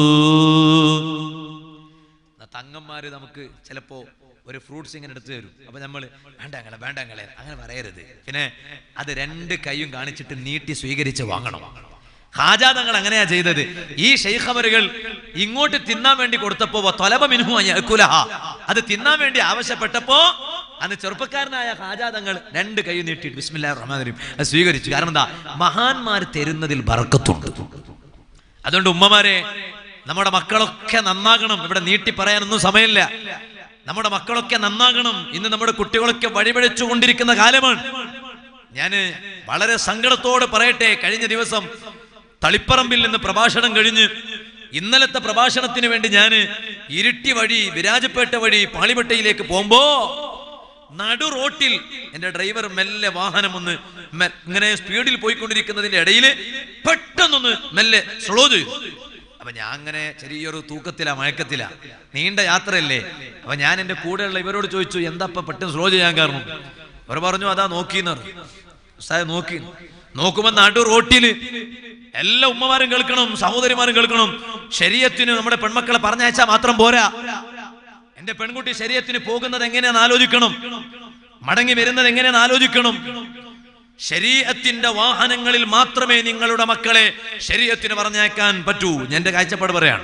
തങ്ങന്മാര് നമുക്ക് ചിലപ്പോ ഒരു ഫ്രൂട്ട്സ് ഇങ്ങനെ എടുത്തു തരും അപ്പൊ നമ്മൾ വേണ്ടങ്ങളെ വേണ്ടങ്ങളെ അങ്ങനെ പറയരുത് പിന്നെ അത് രണ്ട് കൈയും കാണിച്ചിട്ട് നീട്ടി സ്വീകരിച്ച് വാങ്ങണം ഹാജാ തങ്ങൾ അങ്ങനെയാ ചെയ്തത് ഈ ഷെയ്ഖവറുകൾ ഇങ്ങോട്ട് തിന്നാൻ വേണ്ടി കൊടുത്തപ്പോ തൊലബ മിൻഹു അൻ യഅകുലഹ. അത് തിന്നാൻ വേണ്ടി ആവശ്യപ്പെട്ടപ്പോ അന്ന് ചെറുപ്പക്കാരനായ ഹാജാ തങ്ങൾ രണ്ട് കൈ നീട്ടി ബിസ്മില്ലാ റഹ്മാൻ റഹീം അത് സ്വീകരിച്ചു കാരണം എന്താ മഹാന്മാർ തരുന്നതിൽ ബർക്കത്തുണ്ട് അതുകൊണ്ട് ഉമ്മമാരെ നമ്മുടെ മക്കളൊക്കെ നന്നാകണം ഇവിടെ നീട്ടി പറയാനൊന്നും സമയമില്ല നമ്മുടെ മക്കളൊക്കെ നന്നാകണം ഇന്ന് നമ്മുടെ കുട്ടികളൊക്കെ വഴിപിഴച്ചു കൊണ്ടിരിക്കുന്ന കാലമാണ് ഞാന് വളരെ സങ്കടത്തോടെ പറയട്ടെ കഴിഞ്ഞ ദിവസം തളിപ്പറമ്പിൽ നിന്ന് പ്രഭാഷണം കഴിഞ്ഞ് ഇന്നലത്തെ പ്രഭാഷണത്തിന് വേണ്ടി ഞാൻ ഇരിട്ടി വഴി വിരാജപ്പേട്ട വഴി പാളിപ്പെട്ടയിലേക്ക് പോകുമ്പോ നടു റോട്ടിൽ എന്റെ ഡ്രൈവർ മെല്ലെ വാഹനം ഒന്ന് മെ- ഇങ്ങനെ സ്പീഡിൽ പോയിക്കൊണ്ടിരിക്കുന്നതിന്റെ ഇടയിൽ പെട്ടെന്നൊന്ന് മെല്ലെ സ്ലോ ചെയ്തു അപ്പൊ ഞാൻ അങ്ങനെ ചെറിയൊരു തൂക്കത്തിലാ മയക്കത്തിലാ നീണ്ട യാത്രയല്ലേ അപ്പൊ ഞാൻ എന്റെ കൂടെയുള്ള ഇവരോട് ചോദിച്ചു എന്താ ഇപ്പൊ പെട്ടെന്ന് സ്ലോ ചെയ്യാൻ കാരണം അവർ പറഞ്ഞു അതാ നോക്കിന്ന് പറഞ്ഞു ഉസ്താദെ നോക്കി നോക്കുമ്പോ നടു റോട്ടില് എല്ലാ ഉമ്മമാരും കേൾക്കണം സഹോദരിമാരും കേൾക്കണം ശരീരത്തിന് നമ്മുടെ പെൺമക്കളെ പറഞ്ഞയച്ചാൽ മാത്രം പോരാ എന്റെ പെൺകുട്ടി ശരീരത്തിന് പോകുന്നത് എങ്ങനെയാന്ന് ആലോചിക്കണം മടങ്ങി വരുന്നത് എങ്ങനെയാന്ന് ആലോചിക്കണം ശരീരത്തിന്റെ വാഹനങ്ങളിൽ മാത്രമേ നിങ്ങളുടെ മക്കളെ ശരീരത്തിന് പറഞ്ഞയക്കാൻ പറ്റൂ ഞാൻ എന്റെ കാഴ്ചപ്പാട് പറയാണ്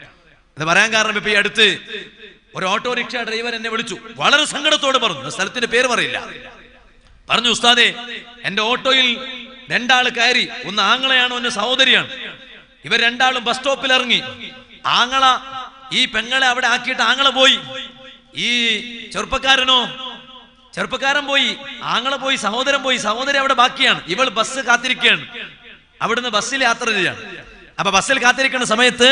അത് പറയാൻ കാരണം ഇപ്പൊ ഈ അടുത്ത് ഒരു ഓട്ടോറിക്ഷ ഡ്രൈവർ എന്നെ വിളിച്ചു വളരെ സങ്കടത്തോട് പറഞ്ഞു സ്ഥലത്തിന്റെ പേര് പറയില്ല പറഞ്ഞു ഉസ്താദെ എന്റെ ഓട്ടോയിൽ രണ്ടാള് കയറി ഒന്ന് ആങ്ങളെയാണ് ഒന്ന് സഹോദരിയാണ് ഇവർ രണ്ടാളും ബസ് സ്റ്റോപ്പിൽ ഇറങ്ങി ആങ്ങള ഈ പെങ്ങളെ അവിടെ ആക്കിയിട്ട് ആങ്ങളെ പോയി ഈ ചെറുപ്പക്കാരനോ ചെറുപ്പക്കാരൻ പോയി ആങ്ങളെ പോയി സഹോദരൻ പോയി സഹോദരി അവിടെ ബാക്കിയാണ് ഇവൾ ബസ് കാത്തിരിക്കുകയാണ് അവിടുന്ന് ബസ്സിൽ യാത്ര ചെയ്യാണ് അപ്പൊ ബസ്സിൽ കാത്തിരിക്കുന്ന സമയത്ത്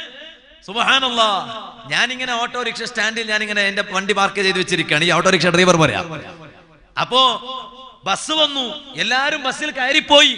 സുബഹാനല്ല ഞാനിങ്ങനെ ഓട്ടോറിക്ഷ സ്റ്റാൻഡിൽ ഞാനിങ്ങനെ എന്റെ വണ്ടി പാർക്ക് ചെയ്ത് വെച്ചിരിക്കുകയാണ് ഈ ഓട്ടോറിക്ഷ ഡ്രൈവർ പറയാം അപ്പോ ബസ് വന്നു എല്ലാരും ബസ്സിൽ കയറിപ്പോയി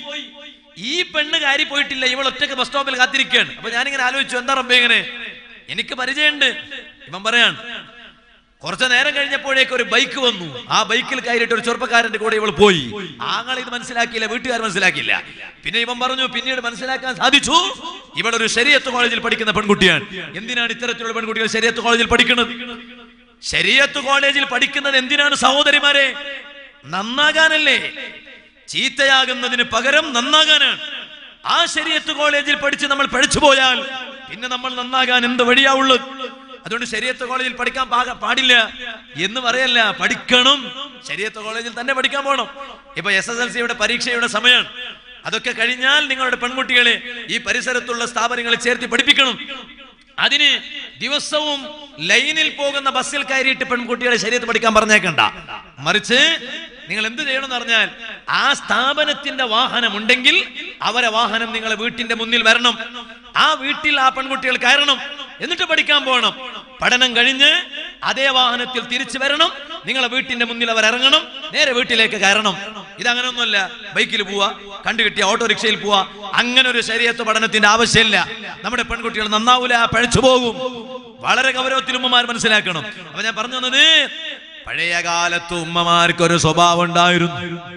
ഈ പെണ്ണ് കയറി പോയിട്ടില്ല ഇവൾ ഒറ്റക്ക് ബസ് സ്റ്റോപ്പിൽ കാത്തിരിക്കുകയാണ് അപ്പൊ ഞാനിങ്ങനെ ആലോചിച്ചു എന്താ റബ്ബേ ഇങ്ങനെ എനിക്ക് പരിചയമുണ്ട് ഇവൻ പറയാണ് കുറച്ചു നേരം കഴിഞ്ഞപ്പോഴേക്ക് ഒരു ബൈക്ക് വന്നു ആ ബൈക്കിൽ കയറിയിട്ട് ഒരു ചെറുപ്പക്കാരന്റെ കൂടെ ഇവൾ പോയി ആങ്ങൾ ഇത് മനസ്സിലാക്കിയില്ല വീട്ടുകാർ മനസ്സിലാക്കിയില്ല പിന്നെ ഇവൻ പറഞ്ഞു പിന്നീട് മനസ്സിലാക്കാൻ സാധിച്ചു ഇവൾ ഒരു ശരിയത്ത് കോളേജിൽ പഠിക്കുന്ന പെൺകുട്ടിയാണ് എന്തിനാണ് ഇത്തരത്തിലുള്ള പെൺകുട്ടികൾ ശരിയത്ത് കോളേജിൽ പഠിക്കുന്നത് ശരിയത്ത് കോളേജിൽ പഠിക്കുന്നത് എന്തിനാണ് സഹോദരിമാരെ നന്നാകാനല്ലേ ചീത്തയാകുന്നതിന് പകരം നന്നാകാനാണ് ആ ശരിയത്ത് കോളേജിൽ പഠിച്ച് നമ്മൾ പഠിച്ചു പോയാൽ പിന്നെ നമ്മൾ നന്നാകാൻ എന്ത് വഴിയാ ഉള്ളത് അതുകൊണ്ട് ശരിയത്ത് കോളേജിൽ പഠിക്കാൻ പാക- പാടില്ല എന്ന് പറയല്ല പഠിക്കണം ശരിയത്ത് കോളേജിൽ തന്നെ പഠിക്കാൻ പോകണം ഇപ്പൊ എസ് എസ് എൽ സിയുടെ പരീക്ഷയുടെ സമയമാണ് അതൊക്കെ കഴിഞ്ഞാൽ നിങ്ങളുടെ പെൺകുട്ടികളെ ഈ പരിസരത്തുള്ള സ്ഥാപനങ്ങളിൽ ചേർത്തി പഠിപ്പിക്കണം അതിന് ദിവസവും ലൈനിൽ പോകുന്ന ബസ്സിൽ കയറിയിട്ട് പെൺകുട്ടികളെ ശരീരത്ത് പഠിക്കാൻ പറഞ്ഞേക്കണ്ട മറിച്ച് നിങ്ങൾ എന്ത് ചെയ്യണമെന്ന് പറഞ്ഞാൽ ആ സ്ഥാപനത്തിന്റെ വാഹനം ഉണ്ടെങ്കിൽ അവരെ വാഹനം നിങ്ങളെ വീട്ടിന്റെ മുന്നിൽ വരണം ആ വീട്ടിൽ ആ പെൺകുട്ടികൾ കയറണം എന്നിട്ട് പഠിക്കാൻ പോകണം പഠനം കഴിഞ്ഞ് അതേ വാഹനത്തിൽ തിരിച്ചു വരണം നിങ്ങളെ വീട്ടിന്റെ മുന്നിൽ അവർ ഇറങ്ങണം നേരെ വീട്ടിലേക്ക് കയറണം ഇതങ്ങനൊന്നുമല്ല ബൈക്കിൽ പോവാ കണ്ടുകിട്ടിയ ഓട്ടോറിക്ഷയിൽ പോവാ അങ്ങനെ ഒരു ശരീരത്ത് പഠനത്തിന്റെ ആവശ്യമില്ല നമ്മുടെ പെൺകുട്ടികൾ നന്നാവൂല പഴച്ചു പോകും വളരെ ഗൗരവത്തിൽ ഉമ്മമാർ മനസ്സിലാക്കണം അപ്പൊ ഞാൻ പറഞ്ഞു വന്നത് പഴയ കാലത്ത് ഉമ്മമാർക്ക് ഒരു സ്വഭാവം ഉണ്ടായിരുന്നു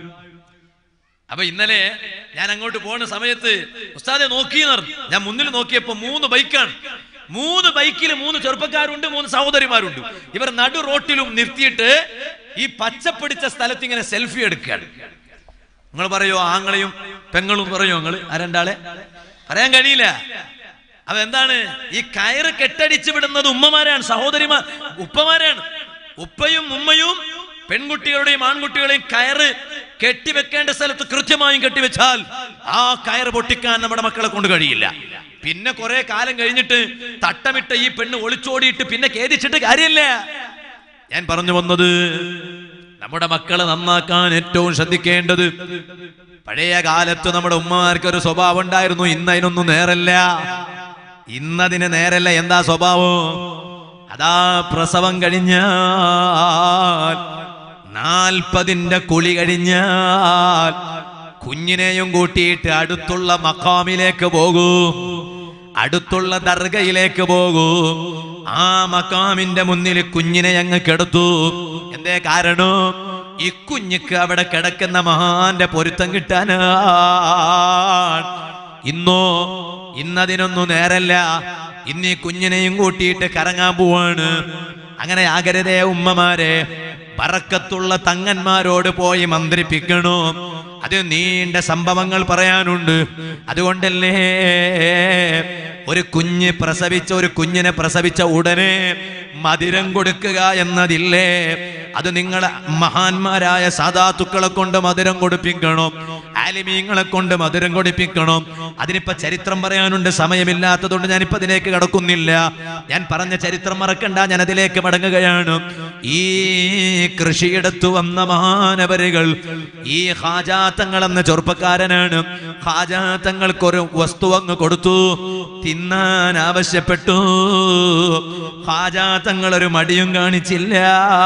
അപ്പൊ ഇന്നലെ ഞാൻ അങ്ങോട്ട് പോണ സമയത്ത് ഉസ്താദെ നോക്കി ഞാൻ മുന്നിൽ നോക്കിയപ്പോ മൂന്ന് ബൈക്കാണ് മൂന്ന് ബൈക്കിൽ മൂന്ന് ചെറുപ്പക്കാരുണ്ട് മൂന്ന് സഹോദരിമാരുണ്ട് ഇവർ നടു റോട്ടിലും നിർത്തിയിട്ട് ഈ പച്ചപ്പിടിച്ച സ്ഥലത്ത് ഇങ്ങനെ സെൽഫി എടുക്കുകയാണ് നിങ്ങൾ പറയോ ആങ്ങളെയും പെങ്ങളും പറയോ നിങ്ങൾ ആ രണ്ടാളെ പറയാൻ കഴിയില്ല അതെന്താണ് ഈ കയറ് കെട്ടടിച്ച് വിടുന്നത് ഉമ്മമാരാണ് സഹോദരിമാർ ഉപ്പമാരാണ് ഉപ്പയും ഉമ്മയും പെൺകുട്ടികളുടെയും ആൺകുട്ടികളെയും കയറ് കെട്ടിവെക്കേണ്ട സ്ഥലത്ത് കൃത്യമായും കെട്ടിവെച്ചാൽ ആ കയറ് പൊട്ടിക്കാൻ നമ്മുടെ മക്കളെ കൊണ്ട് കഴിയില്ല പിന്നെ കുറെ കാലം കഴിഞ്ഞിട്ട് തട്ടമിട്ട ഈ പെണ്ണ് ഒളിച്ചോടിയിട്ട് പിന്നെ ഖേദിച്ചിട്ട് കാര്യമില്ല ഞാൻ പറഞ്ഞു വന്നത് നമ്മുടെ മക്കളെ നന്നാക്കാൻ ഏറ്റവും ശ്രദ്ധിക്കേണ്ടത് പഴയ കാലത്ത് നമ്മുടെ ഉമ്മമാർക്ക് ഒരു സ്വഭാവം ഉണ്ടായിരുന്നു ഇന്ന് അതിനൊന്നും നേരല്ല ഇന്നതിന് നേരല്ല എന്താ സ്വഭാവം അതാ പ്രസവം കഴിഞ്ഞാൽ നാൽപ്പതിന്റെ കുളി കഴിഞ്ഞാൽ കുഞ്ഞിനെയും കൂട്ടിയിട്ട് അടുത്തുള്ള മക്കാമിലേക്ക് പോകൂ അടുത്തുള്ള ദർഗയിലേക്ക് പോകൂ ആ മക്കാമിന്റെ മുന്നിൽ കുഞ്ഞിനെ അങ്ങ് കെടുത്തു എന്തേ കാരണം ഈ കുഞ്ഞിക്ക് അവിടെ കിടക്കുന്ന മഹാന്റെ പൊരുത്തം കിട്ടാനാ ഇന്നോ ഇന്നതിനൊന്നും നേരല്ല ഇന്ന് ഈ കുഞ്ഞിനെയും കൂട്ടിയിട്ട് കറങ്ങാൻ പോവാണ് അങ്ങനെ ആകരുതേ ഉമ്മമാരെ പറക്കത്തുള്ള തങ്ങന്മാരോട് പോയി മന്ത്രിപ്പിക്കണോ അത് നീണ്ട സംഭവങ്ങൾ പറയാനുണ്ട് അതുകൊണ്ടല്ലേ ഒരു കുഞ്ഞ് പ്രസവിച്ച ഒരു കുഞ്ഞിനെ പ്രസവിച്ച ഉടനെ മധുരം കൊടുക്കുക എന്നതില്ലേ അത് നിങ്ങളെ മഹാന്മാരായ സാധാത്തുക്കളെ കൊണ്ട് മധുരം കൊടുപ്പിക്കണം ആലിമീങ്ങളെ കൊണ്ട് മധുരം കൊടുപ്പിക്കണം അതിനിപ്പോ ചരിത്രം പറയാനുണ്ട് സമയമില്ലാത്തതുകൊണ്ട് ഞാനിപ്പോ അതിലേക്ക് കടക്കുന്നില്ല ഞാൻ പറഞ്ഞ ചരിത്രം മറക്കണ്ട ഞാൻ അതിലേക്ക് മടങ്ങുകയാണ് ഈ കൃഷിയെടുത്തു വന്ന മഹാനവരുകൾ ഈ ഹാജാത്തങ്ങൾ എന്ന ചെറുപ്പക്കാരനാണ് ഹാജാത്തങ്ങൾക്ക് ഒരു വസ്തു അങ്ങ് കൊടുത്തു തിന്നാൻ ആവശ്യപ്പെട്ടു ഹാജാ തങ്ങളൊരു മടിയും കാണിച്ചില്ല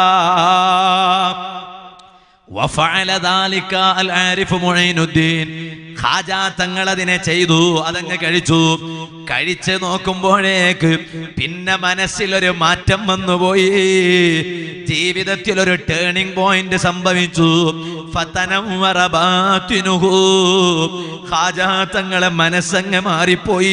വഫഅല ദാലിക അൽ ആരിഫ് മുഈനുദ്ദീൻ ഖാജാ തങ്ങൾ അതിനെ ചെയ്തു അതങ്ങ് കഴിച്ചു കഴിച്ച് നോക്കുമ്പോഴേക്ക് പിന്നെ മനസ്സിലൊരു മാറ്റം വന്നുപോയി ജീവിതത്തിൽ ഒരു ടേണിംഗ് പോയിന്റ് സംഭവിച്ചു ഫതനവ്വറ ബാത്തിനുഹു. ഖാജാ തങ്ങളെ മനസ്സങ്ങ് മാറിപ്പോയി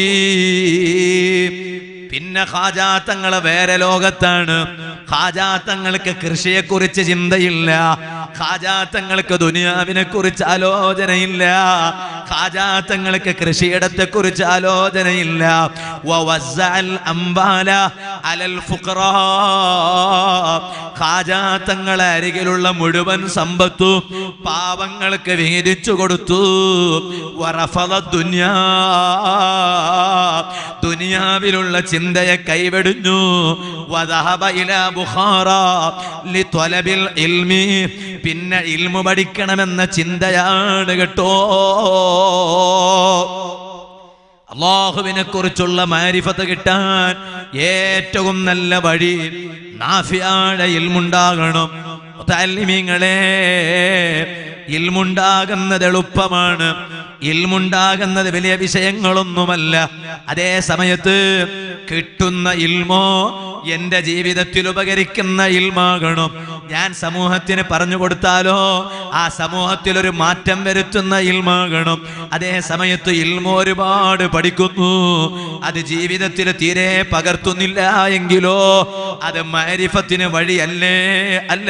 പിന്നെ ഖാജാത്തങ്ങള് വേറെ ലോകത്താണ് ഖാജാത്തങ്ങൾക്ക് കൃഷിയെ കുറിച്ച് ചിന്തയില്ല ഖാജാത്തങ്ങൾക്ക് ദുനിയാവിനെ കുറിച്ച് ആലോചനയില്ല ഖാജാത്തങ്ങൾക്ക് കൃഷിയിടത്തെ കുറിച്ച് ആലോചനയില്ല വവസ്സഅൽ അംബാല അലൽ ഫുഖറാ. ഖാജാത്തങ്ങളെ അരികിലുള്ള മുഴുവൻ സമ്പത്തും പാവങ്ങൾക്ക് വീതിച്ചു കൊടുത്തു വറഫദ ദുനിയാ ദുനിയാവിലുള്ള ചിന്തയെ കൈവെടിഞ്ഞു വദഹബ ഇലാ ബുഖാറ ലിത്വലബിൽ ഇൽമി പിന്നെ ഇൽമു പഠിക്കണമെന്ന ചിന്തയാണ് കേട്ടോ അള്ളാഹുവിനെ കുറിച്ചുള്ള മാരിഫത്ത് കിട്ടാൻ ഏറ്റവും നല്ല വഴി നാഫിയാഴ ഇൽമുണ്ടാകണം മുത്തല്ലിമീങ്ങളെ ഇൽമുണ്ടാകുന്നത് എളുപ്പമാണ് ഇൽമുണ്ടാകുന്നത് വലിയ വിഷയങ്ങളൊന്നുമല്ല അതേ സമയത്ത് കിട്ടുന്ന ഇൽമോ എന്റെ ജീവിതത്തിൽ ഉപകരിക്കുന്ന ഇൽമാകണം ഞാൻ സമൂഹത്തിന് പറഞ്ഞു കൊടുത്താലോ ആ സമൂഹത്തിൽ ഒരു മാറ്റം വരുത്തുന്ന ഇൽമാകണം അതേ സമയത്ത് ഇൽമോ ഒരുപാട് പഠിക്കുന്നു അത് ജീവിതത്തിൽ തീരെ പകർത്തുന്നില്ല എങ്കിലോ അത് മാരിഫത്തിന് വഴിയല്ലേ അല്ല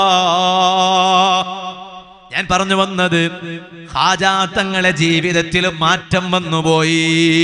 ഞാൻ പറഞ്ഞു വന്നത് ഹാജാത്തങ്ങളെ ജീവിതത്തിൽ മാറ്റം വന്നുപോയി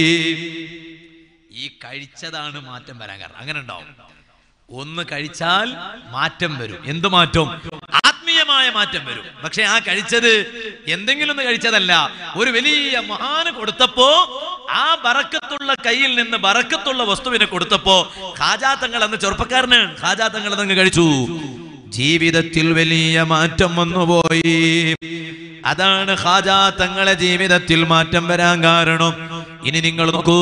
ഈ കഴിച്ചതാണ് മാറ്റം വരാൻ കാരണം അങ്ങനെ ഉണ്ടാവും ഒന്ന് കഴിച്ചാൽ മാറ്റം വരും എന്ത് മാറ്റം ആത്മീയമായ മാറ്റം വരും പക്ഷെ ആ കഴിച്ചത് എന്തെങ്കിലും ഒന്ന് കഴിച്ചതല്ല ഒരു വലിയ മഹാന് കൊടുത്തപ്പോ ആ ബറക്കത്തുള്ള കയ്യിൽ നിന്ന് ബറക്കത്തുള്ള വസ്തുവിനെ കൊടുത്തപ്പോ ഖാജാത്തങ്ങൾ അന്ന് ചെറുപ്പക്കാരനാണ് ഖാജാത്തങ്ങൾ അതങ്ങ് കഴിച്ചു ജീവിതത്തിൽ വലിയ മാറ്റം വന്നുപോയി അതാണ് ഖാജാ തങ്ങളെ ജീവിതത്തിൽ മാറ്റം വരാൻ കാരണം ഇനി നിങ്ങൾ നോക്കൂ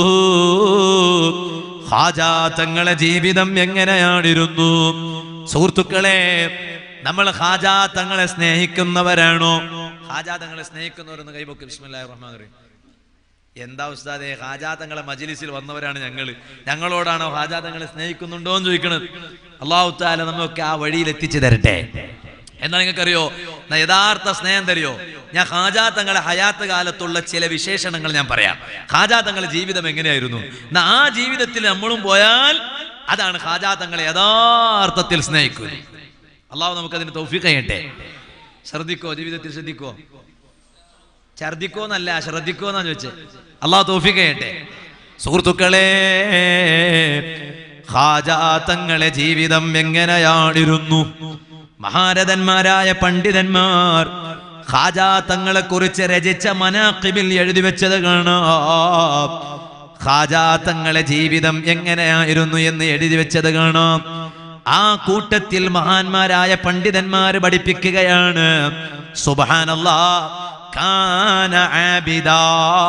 ഖാജാ തങ്ങളെ ജീവിതം എങ്ങനെയാണിരുന്നു സുഹൃത്തുക്കളെ നമ്മൾ ഖാജാ തങ്ങളെ സ്നേഹിക്കുന്നവരാണോ ഖാജാ തങ്ങളെ സ്നേഹിക്കുന്നവരെന്ന് കൈപൊക്കെ ബിസ്മില്ലാഹിർ റഹ്മാനിർ റഹീം എന്താ ഉസ്താദെ ഹാജാ തങ്ങളെ മജിലിസിൽ വന്നവരാണ് ഞങ്ങൾ ഞങ്ങളോടാണോ ഹാജാ തങ്ങളെ സ്നേഹിക്കുന്നുണ്ടോ എന്ന് ചോദിക്കണത് അള്ളാഹു താല നമുക്ക് ആ വഴിയിൽ എത്തിച്ചു തരട്ടെ എന്നാ നിങ്ങൾക്കറിയോ ഞാൻ യഥാർത്ഥ സ്നേഹം തരിയോ ഞാൻ ഹാജാ തങ്ങളെ ഹയാത്ത് കാലത്തുള്ള ചില വിശേഷണങ്ങൾ ഞാൻ പറയാം ഹാജാ തങ്ങളെ ജീവിതം എങ്ങനെയായിരുന്നു എന്നാ ആ ജീവിതത്തിൽ നമ്മളും പോയാൽ അതാണ് ഹാജാ തങ്ങളെ യഥാർത്ഥത്തിൽ സ്നേഹിക്കുന്നത് അള്ളാഹു നമുക്കതിന് തൗഫീഖ് ചെയ്യട്ടെ ശ്രദ്ധിക്കോ ജീവിതത്തിൽ ശ്രദ്ധിക്കോ ഛർദിക്കോന്നല്ല ശ്രദ്ധിക്കോന്നാ ചോദിച്ചേ അള്ളാഹു തോഫിക്ക് ചെയ്യട്ടെ സുഹൃത്തുക്കളെ ഹാജാ തങ്ങളെ ജീവിതം എങ്ങനെയാണിരുന്നു മഹാരഥന്മാരായ പണ്ഡിതന്മാർ ഹാജാ തങ്ങളെ കുറിച്ച് രചിച്ച മനാക്കിബിൽ എഴുതി വെച്ചത് കാണാം ഹാജാ തങ്ങളെ ജീവിതം എങ്ങനെയായിരുന്നു എന്ന് എഴുതി വെച്ചത് കാണാം ആ കൂട്ടത്തിൽ മഹാന്മാരായ പണ്ഡിതന്മാർ പഠിപ്പിക്കുകയാണ് സുബാനല്ലാ കാന ആബിദാ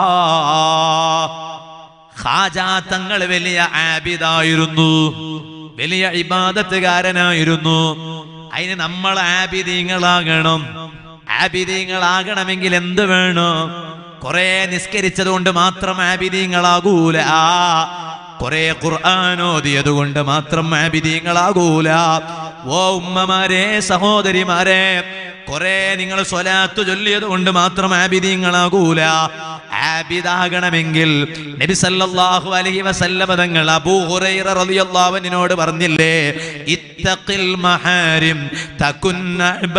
ഖാജാ തങ്ങൾ വലിയ ആബിദായിരുന്നു വലിയ ഇബാദത്തുകാരനായിരുന്നു അതിന് നമ്മൾ ആബിദീങ്ങളാകണം ആബിദീങ്ങളാകണമെങ്കിൽ എന്ത് വേണം കുറെ നിസ്കരിച്ചത് കൊണ്ട് മാത്രം ആബിദീങ്ങളാകൂല കുറെ ഖുർആൻ ഓതിയത് കൊണ്ട് മാത്രം ആബിദീങ്ങളാകൂല ഓ ഉമ്മമാരെ സഹോദരിമാരെ കുറെ നിങ്ങൾ സ്വലാത്ത് ചൊല്ലിയത് കൊണ്ട് മാത്രം ആബിദീങ്ങളാകൂല ആബിദാകണമെങ്കിൽ നബി സല്ലല്ലാഹു അലൈഹി വസല്ലമ തങ്ങൾ അബൂ ഹുറൈറ റളിയല്ലാഹു അൻഹുവിനോട് പറഞ്ഞില്ലേ ഇത്തഖിൽ മഹാരിം തകുന്ന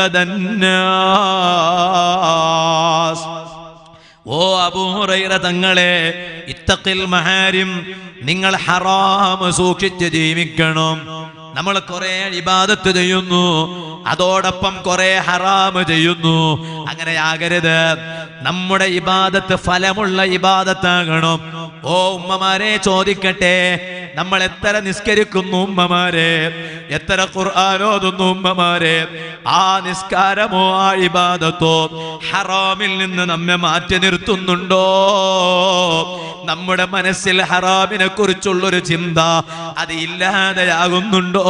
അബദന്നാസ് ഓ അബൂഹുറൈറ തങ്ങളെ ഇത്തഖിൽ മഹാരിം നിങ്ങൾ ഹറാം സൂക്ഷിച്ച് ജീവിക്കണം നമ്മൾ കുറെ ഇബാദത്ത് ചെയ്യുന്നു അതോടൊപ്പം കുറെ ഹറാമ് ചെയ്യുന്നു അങ്ങനെയാകരുത് നമ്മുടെ ഇബാദത്ത് ഫലമുള്ള ഇബാദത്താകണം ഓ ഉമ്മമാരെ ചോദിക്കട്ടെ നമ്മൾ എത്ര നിസ്കരിക്കുന്നു ഉമ്മമാരെ എത്ര ഖുർആാനോതുന്നു ഉമ്മമാരെ ആ നിസ്കാരമോ ആ ഇബാദത്തോ ഹറാമിൽ നിന്ന് നമ്മെ മാറ്റി നിർത്തുന്നുണ്ടോ നമ്മുടെ മനസ്സിൽ ഹറാമിനെ കുറിച്ചുള്ളൊരു ചിന്ത അത് ഇല്ലാതെയാകുന്നുണ്ടോ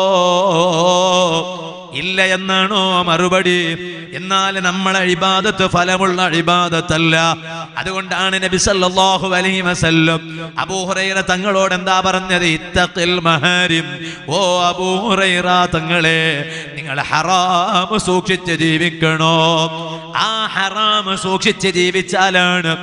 ഇല്ല എന്നാണോ മറുപടി എന്നാൽ നമ്മളെ ഇബാദത്ത് ഫലമുള്ള ഇബാദത്തല്ല അതുകൊണ്ടാണ് നബി സല്ലല്ലാഹു അലൈഹി വസല്ലം അബൂ ഹുറൈറ തങ്ങളോട് എന്താ പറഞ്ഞത് ഇത്തഖിൽ മഹാരിം ഓ അബൂ ഹുറൈറ തങ്ങളെ നിങ്ങൾ ഹറാം സൂക്ഷിച്ച് ജീവിക്കണോ ആ ഹറാം സൂക്ഷിച്ച് ജീവിച്ചാലാണ്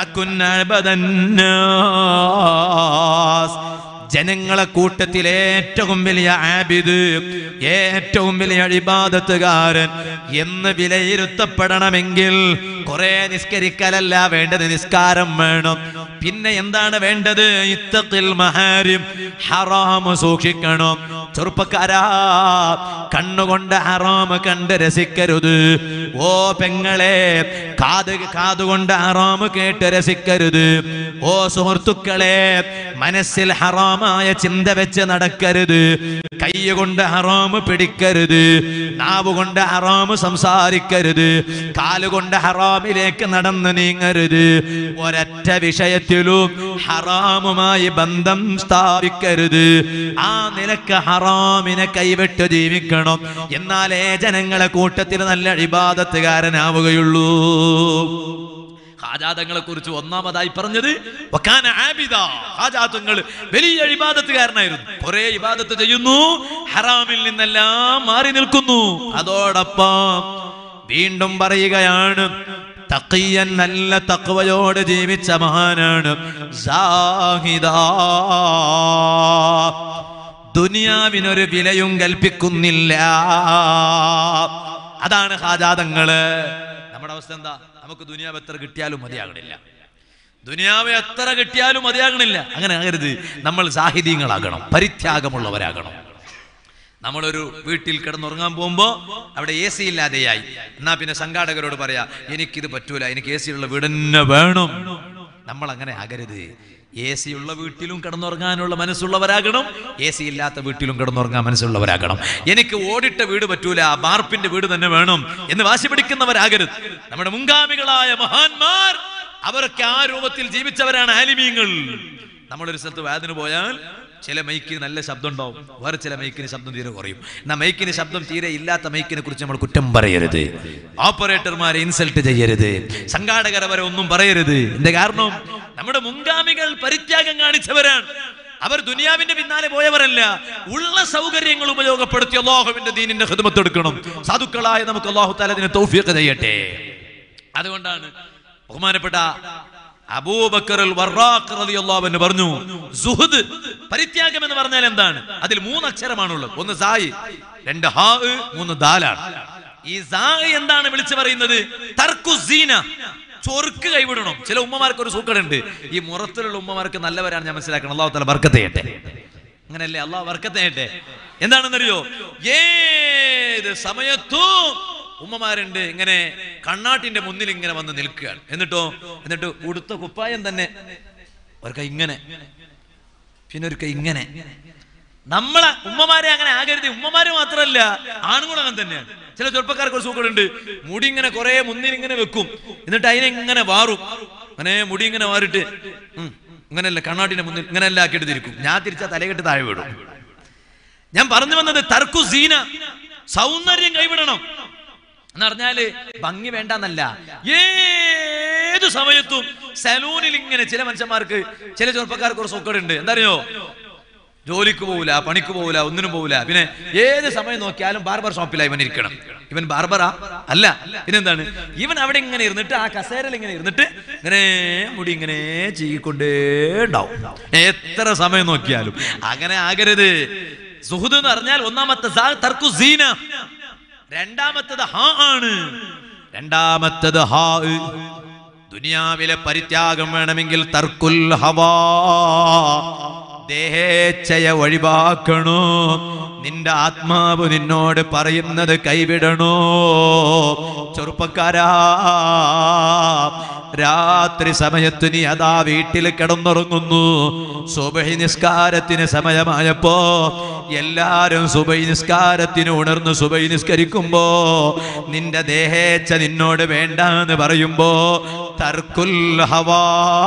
തക്കുന്നബദന്നാസ് ജനങ്ങളെ കൂട്ടത്തിൽ ഏറ്റവും വലിയ ആബിദ് ഏറ്റവും വലിയ ഇബാദത്തുകാരൻ എന്ന് വിലയിരുത്തപ്പെടണമെങ്കിൽ കുറെ നിസ്കരിക്കലല്ല വേണ്ടത് നിസ്കാരം വേണം പിന്നെ എന്താണ് വേണ്ടത് ഇത്തത്തിൽ മഹാരിം ഹറാം സൂക്ഷിക്കണം ചെറുപ്പക്കാരാ കണ്ണുകൊണ്ട് ഹറാം കണ്ട് രസിക്കരുത് ഓ പെങ്ങളെ കാത് കാതുകൊണ്ട് ഹറാം കേട്ട് രസിക്കരുത് ഓ സുഹൃത്തുക്കളെ മനസ്സിൽ ഹറാമായ ചിന്ത വെച്ച് നടക്കരുത് കൈ കൊണ്ട് ഹറാം പിടിക്കരുത് നാവ് കൊണ്ട് ഹറാം സംസാരിക്കരുത് കാലുകൊണ്ട് ഹറാമിലേക്ക് നടന്നു നീങ്ങരുത് ഒരൊറ്റ വിഷയത്തിലും ഹറാമുമായി ബന്ധം സ്ഥാപിക്കരുത് ആ നിലക്ക് ഹറാമിനെ കൈവിട്ട് ജീവിക്കണം എന്നാലേ ജനങ്ങളെ കൂട്ടത്തിൽ നല്ല ഇബാദത്തുകാരനാവുകയുള്ളൂ ഹാജാതങ്ങളെ കുറിച്ച് ഒന്നാമതായി പറഞ്ഞത് വക്കാന ആബിദ. ഹാജാത്തുങ്ങൾ വലിയ ഇബാദത്തുകാരനായിരുന്നു കുറെ ഇബാദത്ത് ചെയ്യുന്നു ഹറാമിൽ നിന്നെല്ലാം മാറി നിൽക്കുന്നു അതോടൊപ്പം വീണ്ടും പറയുകയാണ് തഖിയൻ നല്ല തക്വയോട് ജീവിച്ച മഹാനാണ് സാഹിദാ ദുനിയാവിനൊരു വിലയും കൽപ്പിക്കുന്നില്ല അതാണ് ഹാജാതങ്ങള് നമ്മുടെ അവസ്ഥ എന്താ നമുക്ക് ദുനിയാവ് എത്ര കിട്ടിയാലും മതിയാകണില്ല ദുനിയാവ് എത്ര കിട്ടിയാലും മതിയാകണില്ല അങ്ങനെ ആകരുത് നമ്മൾ സാഹിത്യങ്ങളാകണം പരിത്യാഗമുള്ളവരാകണം നമ്മളൊരു വീട്ടിൽ കിടന്നുറങ്ങാൻ പോകുമ്പോൾ അവിടെ എ സി ഇല്ലാതെയായി എന്നാ പിന്നെ സംഘാടകരോട് പറയാ എനിക്കിത് പറ്റൂല എനിക്ക് എ സി ഉള്ള വീട് തന്നെ വേണം നമ്മൾ അങ്ങനെ ആകരുത് എ സി ഉള്ള വീട്ടിലും കിടന്നുറങ്ങാനുള്ള മനസ്സുള്ളവരാകണം എ സി ഇല്ലാത്ത വീട്ടിലും കിടന്നുറങ്ങാൻ മനസ്സുള്ളവരാകണം എനിക്ക് ഓടിട്ട വീട് പറ്റൂല ബാർപ്പിന്റെ വീട് തന്നെ വേണം എന്ന് വാശി പിടിക്കുന്നവരാകരുത് നമ്മുടെ മുൻഗാമികളായ മഹാന്മാർ അവരൊക്കെ ആ രൂപത്തിൽ ജീവിച്ചവരാണ് ആലിമീങ്ങൾ നമ്മളൊരു സ്ഥലത്ത് വേദന പോയാൽ ചില മൈക്കിന് നല്ല ശബ്ദം ഉണ്ടാവും വേറെ ചില മൈക്കിന് ശബ്ദം തീരെ കുറയും എന്നാ മൈക്കിന് ശബ്ദം തീരെ ഇല്ലാത്ത മൈക്കിനെ കുറിച്ച് നമ്മൾ കുറ്റം പറയരുത് ഓപ്പറേറ്റർമാരെ ഇൻസൾട്ട് ചെയ്യരുത് സംഘാടകർ അവരെ ഒന്നും പറയരുത് എന്താ കാരണം നമ്മുടെ മുൻഗാമികൾ പരിത്യാഗം കാണിച്ചവരാണ് അവർ ദുനിയാവിന്റെ പിന്നാലെ പോയവരല്ല ഉള്ള സൗകര്യങ്ങൾ ഉപയോഗപ്പെടുത്തി അള്ളാഹുവിന്റെ ദീനിന്റെ ഹിദമത്ത് എടുക്കണം സാധുക്കളായ നമുക്ക് അള്ളാഹു താലതിനെ തൗഫീഖ് ചെയ്യട്ടെ അതുകൊണ്ടാണ് ബഹുമാനപ്പെട്ട അബൂബക്കർ റളിയല്ലാഹു പറഞ്ഞു സുഹദ് പരിത്യാഗം എന്ന് പറഞ്ഞാൽ എന്താണ് അതിൽ മൂന്ന് അക്ഷരമാണുള്ളത് ഒന്ന് സായി രണ്ട് ഹാ മൂന്ന് ദാലാണ് ഈ സായി എന്താണ് വിളിച്ചു പറയുന്നത് തർക്കുസീന ചൊറുക്ക് കൈവിടണം ചില ഉമ്മമാർക്ക് ഒരു സൂക്കടുണ്ട് ഈ മുറത്തിലുള്ള ഉമ്മമാർക്ക് നല്ലവരാണ് ഞാൻ മനസ്സിലാക്കണം അള്ളാഹു തല ബർക്കത്ത് ചെയ്യട്ടെ അങ്ങനല്ലേ അള്ളാഹ് ബർക്കത്ത് ചെയ്യട്ടെ എന്താണെന്നറിയോ ഏത് സമയത്തും ഉമ്മമാരുണ്ട് ഇങ്ങനെ കണ്ണാട്ടിന്റെ മുന്നിൽ ഇങ്ങനെ വന്ന് നിൽക്കുകയാണ് എന്നിട്ടോ എന്നിട്ട് ഉടുത്ത കുപ്പായം തന്നെ ഒരു കൈ ഇങ്ങനെ പിന്നെ ഒരു കൈ ഇങ്ങനെ നമ്മളെ ഉമ്മമാരെ അങ്ങനെ ആകരുത് ഉമ്മമാര് മാത്രമല്ല ആണുങ്ങളും അങ്ങനെ തന്നെയാണ് ചില ചെറുപ്പക്കാർക്ക് ഒരു സൂക്കടുണ്ട് മുടി ഇങ്ങനെ കുറെ മുന്നിൽ ഇങ്ങനെ വെക്കും എന്നിട്ട് അതിനെ ഇങ്ങനെ വാറും അങ്ങനെ മുടി ഇങ്ങനെ വാറിട്ട് ഉം, ഇങ്ങനെയല്ല കണ്ണാട്ടിന്റെ മുന്നിൽ ഇങ്ങനെയല്ല ആക്കിയിട്ട് തിരിക്കും ഞാൻ തിരിച്ചാ തലകെട്ട് താഴെ വിടും ഞാൻ പറഞ്ഞു വന്നത് തർക്കു സീന സൗന്ദര്യം കൈവിടണം എന്ന് പറഞ്ഞാല് ഭംഗി വേണ്ടെന്നല്ല ഏത് സമയത്തും സലൂണിൽ ഇങ്ങനെ ചില മനുഷ്യന്മാർക്ക് ചില ചെറുപ്പക്കാർക്ക് ഒരു സൂക്കടുണ്ട് എന്താ അറിയോ ജോലിക്ക് പോവില്ല പണിക്ക് പോവില്ല ഒന്നിനും പോവില്ല പിന്നെ ഏത് സമയം നോക്കിയാലും ബാർബർ ഷോപ്പിലാണ് ഇവൻ ഇരിക്കണം ഇവൻ ബാർബറാ അല്ല പിന്നെന്താണ് ഇവൻ അവിടെ ഇങ്ങനെ ഇരുന്നിട്ട് ആ കസേരയിൽ ഇങ്ങനെ ഇരുന്നിട്ട് ഇങ്ങനെ മുടി ഇങ്ങനെ ചെയ്യിക്കൊണ്ടേ ഉണ്ടാവും എത്ര സമയം നോക്കിയാലും അങ്ങനെ ആകരുത് സുഹൃദ് എന്ന് പറഞ്ഞാൽ ഒന്നാമത്തെ സാ തർക്കു സീന രണ്ടാമത്തത് ഹാ ആണ് രണ്ടാമത്തത് ഹാ ദുനിയാവിലെ പരിത്യാഗം വേണമെങ്കിൽ തർക്കുൽ ഹവാ ദേഹേച്ഛയ ഒഴിവാക്കണോ നിന്റെ ആത്മാവ് നിന്നോട് പറയുന്നത് കൈവിടണോ ചെറുപ്പക്കാരാ രാത്രി സമയത്ത് നീ അതാ വീട്ടിൽ കിടന്നുറങ്ങുന്നു സുബഹി നിസ്കാരത്തിന് സമയമായപ്പോ എല്ലാരും സുബൈ നിസ്കാരത്തിന് ഉണർന്ന് സുബൈ നിസ്കരിക്കുമ്പോ നിന്റെ ദേഹേച്ഛ നിന്നോട് വേണ്ടാന്ന് പറയുമ്പോ തർക്കുൽ ഹവാ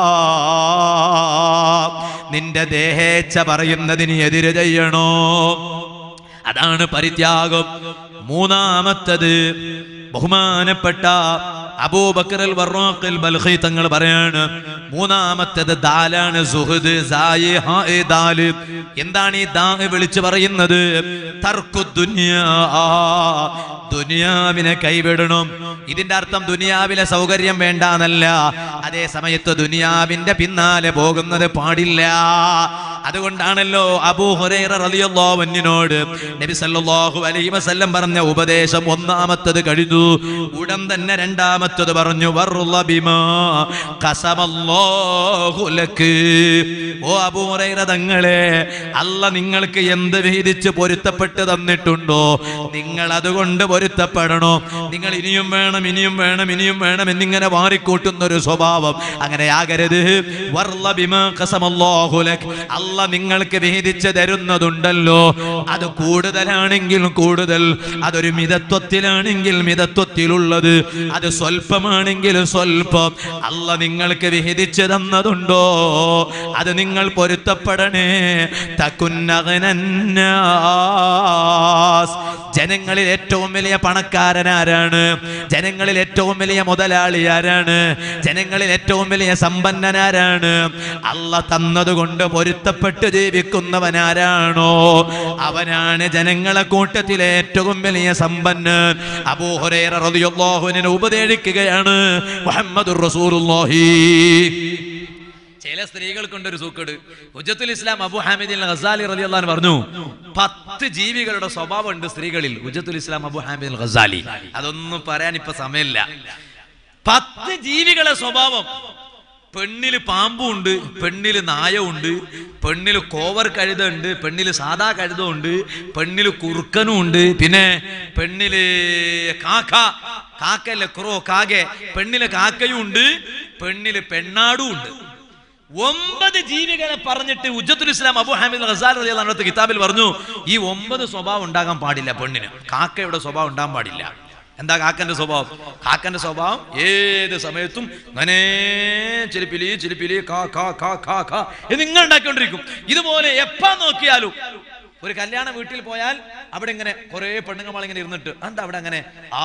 നിന്റെ ദേഹേച്ഛ പറയുന്നതിന് എതിര് ചെയ്യണോ അതാണ് പരിത്യാഗം മൂന്നാമത്തത് ബഹുമാനപ്പെട്ട അബൂബക്കറൽ വർറാഖിൽ ബൽഖി തങ്ങൾ പറയാണ് മൂന്നാമത്തത് ദാലാണ് സുഹദ് സായി ഹായ് ദാല് എന്താണ് ഈ ദാ വിളിച്ചു പറയുന്നത് തർക്കു ദുനിയാ ദുനിയാവിനെ കൈവിടണം ഇതിന്റെ അർത്ഥം ദുനിയാവിലെ സൗകര്യം വേണ്ടാന്നല്ല അതേ സമയത്ത് ദുനിയാവിന്റെ പിന്നാലെ പോകുന്നത് പാടില്ല അതുകൊണ്ടാണല്ലോ അബൂ ഹുറൈറ റളിയല്ലാഹു അൻഹിനോട് നബി സല്ലല്ലാഹു അലൈഹി വസല്ലം പറഞ്ഞ ഉപദേശം ഒന്നാമത്തത് കഴിഞ്ഞു ഉടൻ തന്നെ രണ്ടാമത്തത് പറഞ്ഞു വറുള്ള ബിമാ ഖസമല്ലാഹു ലക്ക് ഓ അബൂ ഹുറൈറ തങ്ങളെ അല്ല നിങ്ങൾക്ക് എന്ത് വിധിച്ച് പൊരുത്തപ്പെട്ട് തന്നിട്ടുണ്ടോ നിങ്ങൾ അതുകൊണ്ട് പൊരുത്തപ്പെടണോ നിങ്ങൾ ഇനിയും വേണം ഇനിയും വേണം ഇനിയും വേണം എന്നിങ്ങനെ വാരിക്കൂട്ടുന്ന ഒരു സ്വഭാവം അങ്ങനെ ആകരുത് വർള ബിമാ ഖസമല്ലാഹു ലക് അല്ല നിങ്ങൾക്ക് വിഹിതിച്ച് തരുന്നതുണ്ടല്ലോ അത് കൂടുതലാണെങ്കിൽ കൂടുതൽ അതൊരു മിതത്വത്തിലാണെങ്കിൽ മിതത്വത്തിലുള്ളത് അത് സ്വല്പമാണെങ്കിൽ സ്വല്പം അല്ല നിങ്ങൾക്ക് വിഹിതിച്ച് തന്നതുണ്ടോ അത് നിങ്ങൾ പൊരുത്തപ്പെടണേ തക്കുന്നകനന്നാസ് ജനങ്ങളിൽ ഏറ്റവും വലിയ പണക്കാരൻ ആരാണ് ജനങ്ങളിൽ ഏറ്റവും വലിയ മുതലാളി ആരാണ് ജനങ്ങളിൽ ഏറ്റവും വലിയ സമ്പന്നനാരാണ് അല്ല തന്നതുകൊണ്ട് പൊരുത്തപ്പെട്ട് ജീവിക്കുന്നവനാരാണോ അവനാണ് ജനങ്ങളെ കൂട്ടത്തിലെ ഏറ്റവും വലിയ സമ്പന്നൻ അബൂഹുറൈറ റളിയല്ലാഹുവിനെ ഉപദേശിക്കുകയാണ് മുഹമ്മദുർ റസൂലുള്ളാഹി ചില സ്ത്രീകൾക്കുണ്ട് ഒരു സൂക്കേട് ഉജത്തുൽ ഇസ്ലാം അബു ഹാമിദ് ഖസാലി റളിയല്ലാഹു അൻഹു പറഞ്ഞു പത്ത് ജീവികളുടെ സ്വഭാവം ഉണ്ട് സ്ത്രീകളിൽ ഉജത്തുൽ ഇസ്ലാം അബു ഹാമിദ് ഖസാലി അതൊന്നും പറയാൻ ഇപ്പൊ സമയമില്ല പത്ത് ജീവികളെ സ്വഭാവം പെണ്ണില് പാമ്പുണ്ട് പെണ്ണില് നായയുണ്ട് പെണ്ണില് കോവർ കഴുതുണ്ട് പെണ്ണില് സാദാ കഴുതുണ്ട് പെണ്ണില് കുറുക്കനും ഉണ്ട് പിന്നെ പെണ്ണില് കാക്ക കാക്കല്ല ക്രോ കാകെ പെണ്ണില് കാക്കയും ഉണ്ട് പെണ്ണില് പെണ്ണാടും ഉണ്ട് ഒമ്പത് ജീവികളെ പറഞ്ഞിട്ട് ഉജ്ജത്തുൽ ഇസ്ലാം അബു ഹാമിദ് ഖസാൽ റളിയല്ലാഹു അൻഹു കിതാബിൽ പറഞ്ഞു ഈ ഒമ്പത് സ്വഭാവം ഉണ്ടാകാൻ പാടില്ല പെണ്ണിന് കാക്കയുടെ സ്വഭാവം ഉണ്ടാകാൻ പാടില്ല എന്താ കാക്കന്റെ സ്വഭാവം കാക്കന്റെ സ്വഭാവം ഏത് സമയത്തും അങ്ങനെ ചിലിപ്പിലി ചിലിപ്പിലി കാ കാ കാ കാ കാ എന്നിങ്ങനെ ഉണ്ടാക്കിക്കൊണ്ടിരിക്കും ഇതുപോലെ എപ്പാ നോക്കിയാലും ഒരു കല്യാണ വീട്ടിൽ പോയാൽ അവിടെ ഇങ്ങനെ കുറെ പെണ്ണുങ്ങൾ ഇങ്ങനെ ഇരുന്നിട്ട് എന്താ അവിടെ അങ്ങനെ ആ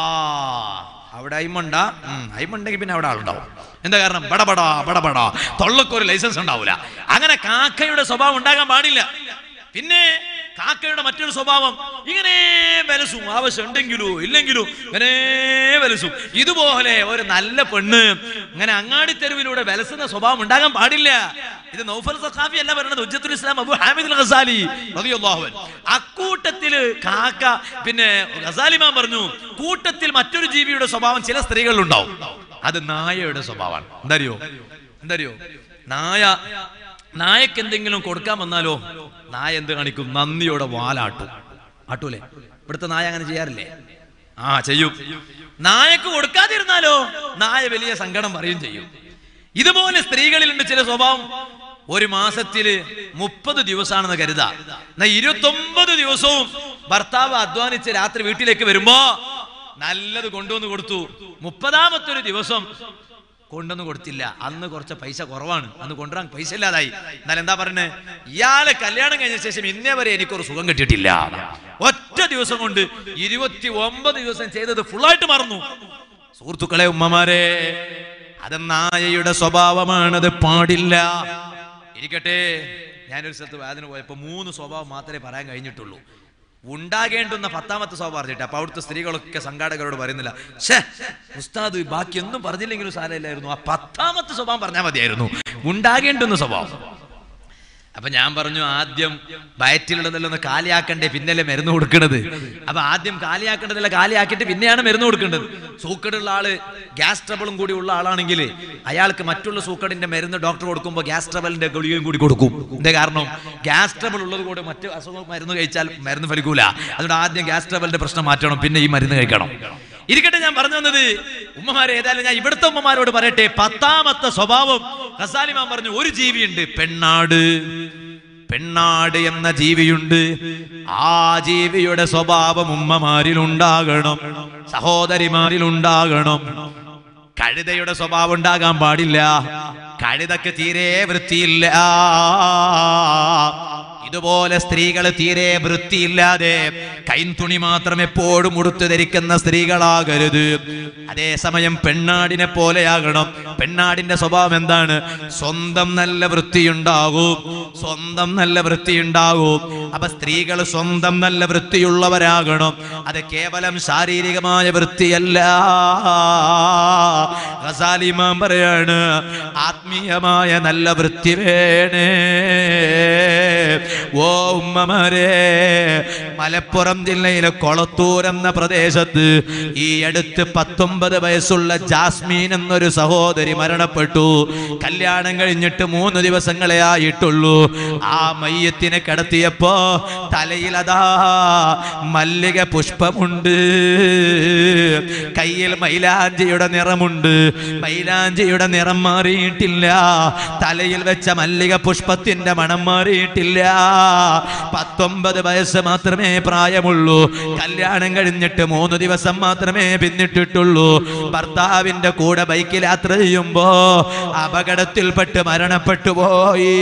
അവിടെ അയിമുണ്ട അയിമുണ്ടെങ്കിൽ പിന്നെ അവിടെ ആളുണ്ടാവും എന്താ കാരണം ബടബടാ ബടബടാ തൊള്ളക്കൊരു ലൈസൻസ് ഉണ്ടാവില്ല അങ്ങനെ കാക്കയുടെ സ്വഭാവം ഉണ്ടാകാൻ പാടില്ല പിന്നെ കാക്കയുടെ മറ്റൊരു സ്വഭാവം ഇങ്ങനെ വലസും ആവശ്യം ഉണ്ടെങ്കിലോ ഇല്ലെങ്കിലോ ഇങ്ങനെ വലസും ഇതുപോലെ ഒരു നല്ല പെണ്ണ് ഇങ്ങനെ അങ്ങാടി തെരുവിലൂടെ വലസുന്ന സ്വഭാവം ഉണ്ടാകാൻ പാടില്ല ഇത് നൗഫൽ സഖാഫി അല്ല പറയുന്നത് ഉജ്ജത്തുൽ ഇസ്ലാം അബു ഹാമിദ് ഖസാലി റളിയല്ലാഹു അൻഹു അക്കൂട്ടത്തിൽ കാക്ക പിന്നെ ഖസാലിമാൻ പറഞ്ഞു കൂട്ടത്തിൽ മറ്റൊരു ജീവിയുടെ സ്വഭാവം ചില സ്ത്രീകളിലുണ്ടാവും അത് നായയുടെ സ്വഭാവമാണ് എന്തറിയോ എന്തറിയോ നായ നായക്ക് എന്തെങ്കിലും കൊടുക്കാൻ വന്നാലോ നായ എന്ത് കാണിക്കും നന്ദിയോടെ വാലാട്ടും ആട്ടൂലേ ഇവിടുത്തെ നായ അങ്ങനെ ചെയ്യാറില്ലേ ആ ചെയ്യും നായക്ക് കൊടുക്കാതിരുന്നാലോ നായ വലിയ സങ്കടം പറയും ചെയ്യും ഇതുപോലെ സ്ത്രീകളിലുണ്ട് ചില സ്വഭാവം ഒരു മാസത്തില് മുപ്പത് ദിവസമാണെന്ന് കരുതാ എന്നാ ഇരുപത്തൊമ്പത് ദിവസവും ഭർത്താവ് അധ്വാനിച്ച് രാത്രി വീട്ടിലേക്ക് വരുമ്പോ നല്ലത് കൊണ്ടുവന്ന് കൊടുത്തു മുപ്പതാമത്തെ ഒരു ദിവസം കൊണ്ടൊന്നും കൊടുത്തില്ല അന്ന് കുറച്ച് പൈസ കുറവാണ് അന്ന് കൊണ്ടുവരാൻ പൈസ ഇല്ലാതായി എന്നാൽ എന്താ പറയുന്നത് ഇയാളെ കല്യാണം കഴിഞ്ഞ ശേഷം ഇന്നേ വരെ എനിക്കൊരു സുഖം കിട്ടിയിട്ടില്ല ഒറ്റ ദിവസം കൊണ്ട് ഇരുപത്തി ഒമ്പത് ദിവസം ചെയ്തത് ഫുള്ളായിട്ട് മറന്നു സുഹൃത്തുക്കളെ ഉമ്മമാരെ അത് നായയുടെ സ്വഭാവമാണത് പാടില്ല ഇരിക്കട്ടെ ഞാനൊരു സ്ഥലത്ത് വേദന പോയപ്പോ മൂന്ന് സ്വഭാവം മാത്രമേ പറയാൻ കഴിഞ്ഞിട്ടുള്ളൂ ഉണ്ടാകേണ്ടുന്ന പത്താമത്തെ സ്വഭാവം പറഞ്ഞിട്ട് അപ്പൊ അവിടുത്തെ സ്ത്രീകളൊക്കെ സംഘാടകരോട് പറയുന്നില്ല ഷേ ഉസ്താദ് ബാക്കി ഒന്നും പറഞ്ഞില്ലെങ്കിലും സാരമില്ലായിരുന്നു ആ പത്താമത്തെ സ്വഭാവം പറഞ്ഞാൽ മതിയായിരുന്നു ഉണ്ടാകേണ്ടുന്ന സ്വഭാവം അപ്പൊ ഞാൻ പറഞ്ഞു ആദ്യം വയറ്റിലുള്ളതെല്ലാം ഒന്ന് കാലിയാക്കണ്ടേ പിന്നല്ലേ മരുന്ന് കൊടുക്കണത് അപ്പൊ ആദ്യം കാലിയാക്കേണ്ടതല്ല കാലിയാക്കിയിട്ട് പിന്നെയാണ് മരുന്ന് കൊടുക്കേണ്ടത് സൂക്കടുള്ള ആള് ഗ്യാസ് ട്രബിളും കൂടി ഉള്ള ആളാണെങ്കിൽ അയാൾക്ക് മറ്റുള്ള സൂക്കടിന്റെ മരുന്ന് ഡോക്ടർ കൊടുക്കുമ്പോൾ ഗ്യാസ് ട്രബിളിന്റെ ഗുളികയും കൂടി കൊടുക്കും എന്താ കാരണം ഗ്യാസ് ട്രബിൾ ഉള്ളത് കൂടെ മറ്റു അസുഖം മരുന്ന് കഴിച്ചാൽ മരുന്ന് ഫലിക്കൂല അതുകൊണ്ട് ആദ്യം ഗ്യാസ് ട്രബിളിന്റെ പ്രശ്നം മാറ്റണം പിന്നെ ഈ മരുന്ന് കഴിക്കണം ഇരിക്കട്ടെ ഞാൻ പറഞ്ഞു വന്നത് ഉമ്മമാരെ ഏതായാലും ഞാൻ ഇവിടുത്തെ ഉമ്മമാരോട് പറയട്ടെ പത്താമത്തെ സ്വഭാവം ഖസാലിമാൻ പറഞ്ഞു ഒരു ജീവിയുണ്ട് പെണ്ണാട് പെണ്ണാട് എന്ന ജീവിയുണ്ട് ആ ജീവിയുടെ സ്വഭാവം ഉമ്മമാരിൽ ഉണ്ടാകണം സഹോദരിമാരിൽ ഉണ്ടാകണം കഴുതയുടെ സ്വഭാവം ഉണ്ടാകാൻ പാടില്ല കഴുതക്ക് തീരെ വൃത്തിയില്ല ഇതുപോലെ സ്ത്രീകൾ തീരെ വൃത്തിയില്ലാതെ കൈൻതുണി മാത്രം എപ്പോഴും ഉടുത്തു ധരിക്കുന്ന സ്ത്രീകളാകരുത് അതേസമയം പെണ്ണാടിനെ പോലെയാകണം പെണ്ണാടിന്റെ സ്വഭാവം എന്താണ് സ്വന്തം നല്ല വൃത്തിയുണ്ടാകും സ്വന്തം നല്ല വൃത്തിയുണ്ടാകും അപ്പൊ സ്ത്രീകൾ സ്വന്തം നല്ല വൃത്തിയുള്ളവരാകണം അത് കേവലം ശാരീരികമായ വൃത്തിയല്ല ഖസാലിമാൻ പറയാണ് ആത്മീയമായ നല്ല വൃത്തി വേണേ ഓ ഉമ്മമാരെ മലപ്പുറം ജില്ലയിലെ കൊളത്തൂർ എന്ന പ്രദേശത്ത് ഈ അടുത്ത് പത്തൊമ്പത് വയസ്സുള്ള ജാസ്മീൻ എന്നൊരു സഹോദരി മരണപ്പെട്ടു കല്യാണം കഴിഞ്ഞിട്ട് മൂന്ന് ദിവസങ്ങളെ ആയിട്ടുള്ളൂ ആ മയ്യത്തിനെ കിടത്തിയപ്പോ തലയിൽ അതാ മല്ലിക പുഷ്പമുണ്ട് കയ്യിൽ മൈലാഞ്ചിയുടെ നിറമുണ്ട് മൈലാഞ്ചിയുടെ നിറം മാറിയിട്ടില്ല തലയിൽ വെച്ച മല്ലിക പുഷ്പത്തിന്റെ മണം മാറിയിട്ടില്ല പത്തൊമ്പത് വയസ്സ് മാത്രമേ പ്രായമുള്ളൂ കല്യാണം കഴിഞ്ഞിട്ട് മൂന്ന് ദിവസം മാത്രമേ പിന്നിട്ടിട്ടുള്ളൂ ഭർത്താവിന്റെ കൂടെ ബൈക്കിൽ യാത്ര ചെയ്യുമ്പോ അപകടത്തിൽപ്പെട്ട് മരണപ്പെട്ടു പോയി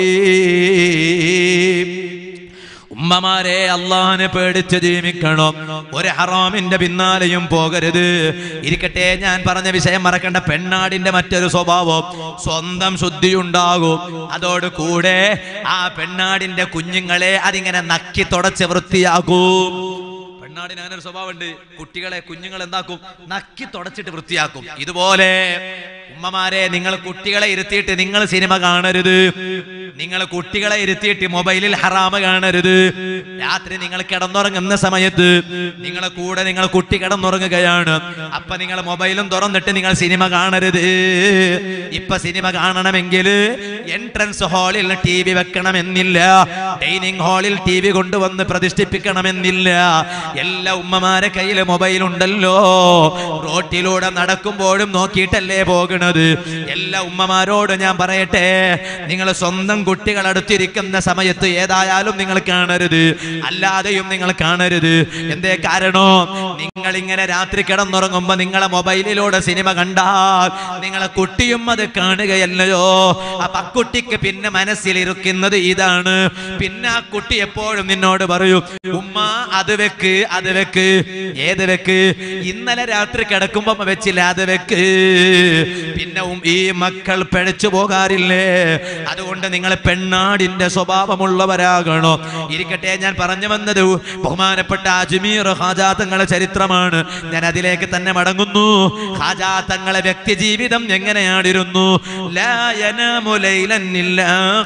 ഉമ്മമാരെ അള്ളാഹിനെ പേടിച്ച് ജീവിക്കണം ഒരു ഹറാമിന്റെ പിന്നാലെയും പോകരുത് ഇരിക്കട്ടെ ഞാൻ പറഞ്ഞ വിഷയം മറക്കേണ്ട പെണ്ണാടിന്റെ മറ്റൊരു സ്വഭാവം സ്വന്തം ശുദ്ധിയുണ്ടാകും അതോട് കൂടെ ആ പെണ്ണാടിന്റെ കുഞ്ഞുങ്ങളെ അതിങ്ങനെ നക്കി തുടച്ച് വൃത്തിയാക്കും പെണ്ണാടിന് അങ്ങനെ ഒരു സ്വഭാവമുണ്ട് കുട്ടികളെ കുഞ്ഞുങ്ങൾ എന്താക്കും നക്കി തുടച്ചിട്ട് വൃത്തിയാക്കും ഇതുപോലെ ഉമ്മമാരെ നിങ്ങൾ കുട്ടികളെ ഇരുത്തിയിട്ട് നിങ്ങൾ സിനിമ കാണരുത് നിങ്ങൾ കുട്ടികളെ ഇരുത്തിയിട്ട് മൊബൈലിൽ ഹറാമ കാണരുത് രാത്രി നിങ്ങൾ കിടന്നുറങ്ങുന്ന സമയത്ത് നിങ്ങളെ കൂടെ നിങ്ങൾ കുട്ടി കിടന്നുറങ്ങുകയാണ് അപ്പൊ നിങ്ങൾ മൊബൈലും തുറന്നിട്ട് നിങ്ങൾ സിനിമ കാണരുത് ഇപ്പൊ സിനിമ കാണണമെങ്കിൽ എൻട്രൻസ് ഹാളിൽ ടി വി വെക്കണമെന്നില്ല ഡൈനിങ് ഹാളിൽ ടി വി കൊണ്ടുവന്ന് പ്രതിഷ്ഠിപ്പിക്കണമെന്നില്ല എല്ലാ ഉമ്മമാരെ കയ്യിൽ മൊബൈൽ ഉണ്ടല്ലോ റോട്ടിലൂടെ നടക്കുമ്പോഴും നോക്കിയിട്ടല്ലേ പോകണത് എല്ലാ ഉമ്മമാരോട് ഞാൻ പറയട്ടെ നിങ്ങൾ സ്വന്തം കുട്ടികൾ അടുത്തിരിക്കുന്ന സമയത്ത് ഏതായാലും നിങ്ങൾ കാണരുത് അല്ലാതെയും നിങ്ങൾ കാണരുത് എന്തേ കാരണോ നിങ്ങൾ ഇങ്ങനെ രാത്രി കിടന്നുറങ്ങുമ്പോ നിങ്ങളെ മൊബൈലിലൂടെ സിനിമ കണ്ടാൽ നിങ്ങളെ കുട്ടിയും അത് കാണുകയല്ലയോ അപ്പൊ ആ കുട്ടിക്ക് പിന്നെ മനസ്സിലിരിക്കുന്നത് ഇതാണ് പിന്നെ ആ കുട്ടി എപ്പോഴും നിന്നോട് പറയും ഉമ്മ അത് വെക്ക് അത് വെക്ക് ഏത് വെക്ക് ഇന്നലെ രാത്രി കിടക്കുമ്പോ അമ്മ വെച്ചില്ല അത് വെക്ക് പിന്നെ ഉം ഈ മക്കൾ പിഴച്ചു പോകാറില്ലേ അതുകൊണ്ട് നിങ്ങൾ പെണ്ണാടിന്റെ സ്വഭാവമുള്ളവരാകണോ ഇരിക്കട്ടെ ഞാൻ പറഞ്ഞു വന്നത് ബഹുമാനപ്പെട്ട അജ്മീർ ഹാജാത്തങ്ങളെ ചരിത്രമാണ് ഞാൻ അതിലേക്ക് തന്നെ മടങ്ങുന്നു ഹാജാത്തങ്ങളെ വ്യക്തി ജീവിതം എങ്ങനെയാണിരുന്നു ലാ യനാമു ലൈലൻ ഇല്ലാ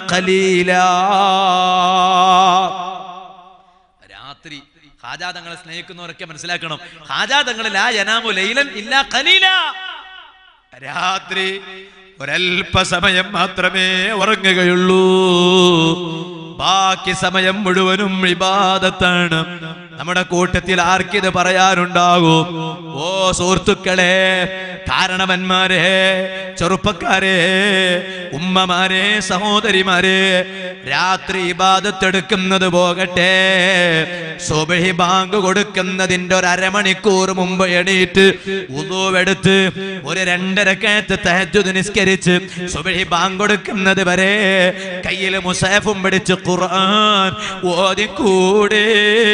ഖലീലാ രാത്രി ഹാജാതങ്ങളെ സ്നേഹിക്കുന്നവരൊക്കെ മനസ്സിലാക്കണം ഹാജാതങ്ങളിൽ ആ യനാമു ലൈലൻ ഇല്ല കലീല രാത്രി ഒരല്പസമയം മാത്രമേ ഉറങ്ങുകയുള്ളൂ ബാക്കി സമയം മുഴുവനും ഇബാദത്താണ് നമ്മുടെ കൂട്ടത്തിൽ ആർക്കിത് പറയാനുണ്ടാകും ഓ സുഹൃത്തുക്കളെ കാരണവന്മാരെ ചെറുപ്പക്കാരെ ഉമ്മമാരെ സഹോദരിമാരെ രാത്രി ഇബാദത്തെടുക്കുന്നത് പോകട്ടെ സുബഹി ബാങ്ക് കൊടുക്കുന്നതിന്റെ ഒരു അരമണിക്കൂർ മുമ്പ് എണീറ്റ് ഉദുവെടുത്ത് ഒരു രണ്ടരക്കയത്ത് തഹജുദ് നിസ്കരിച്ച് സുബഹി ബാങ്ക് കൊടുക്കുന്നത് വരെ കയ്യിൽ മുസാഫും പിടിച്ച് ഖുർആൻ ഓതിക്കൂടെ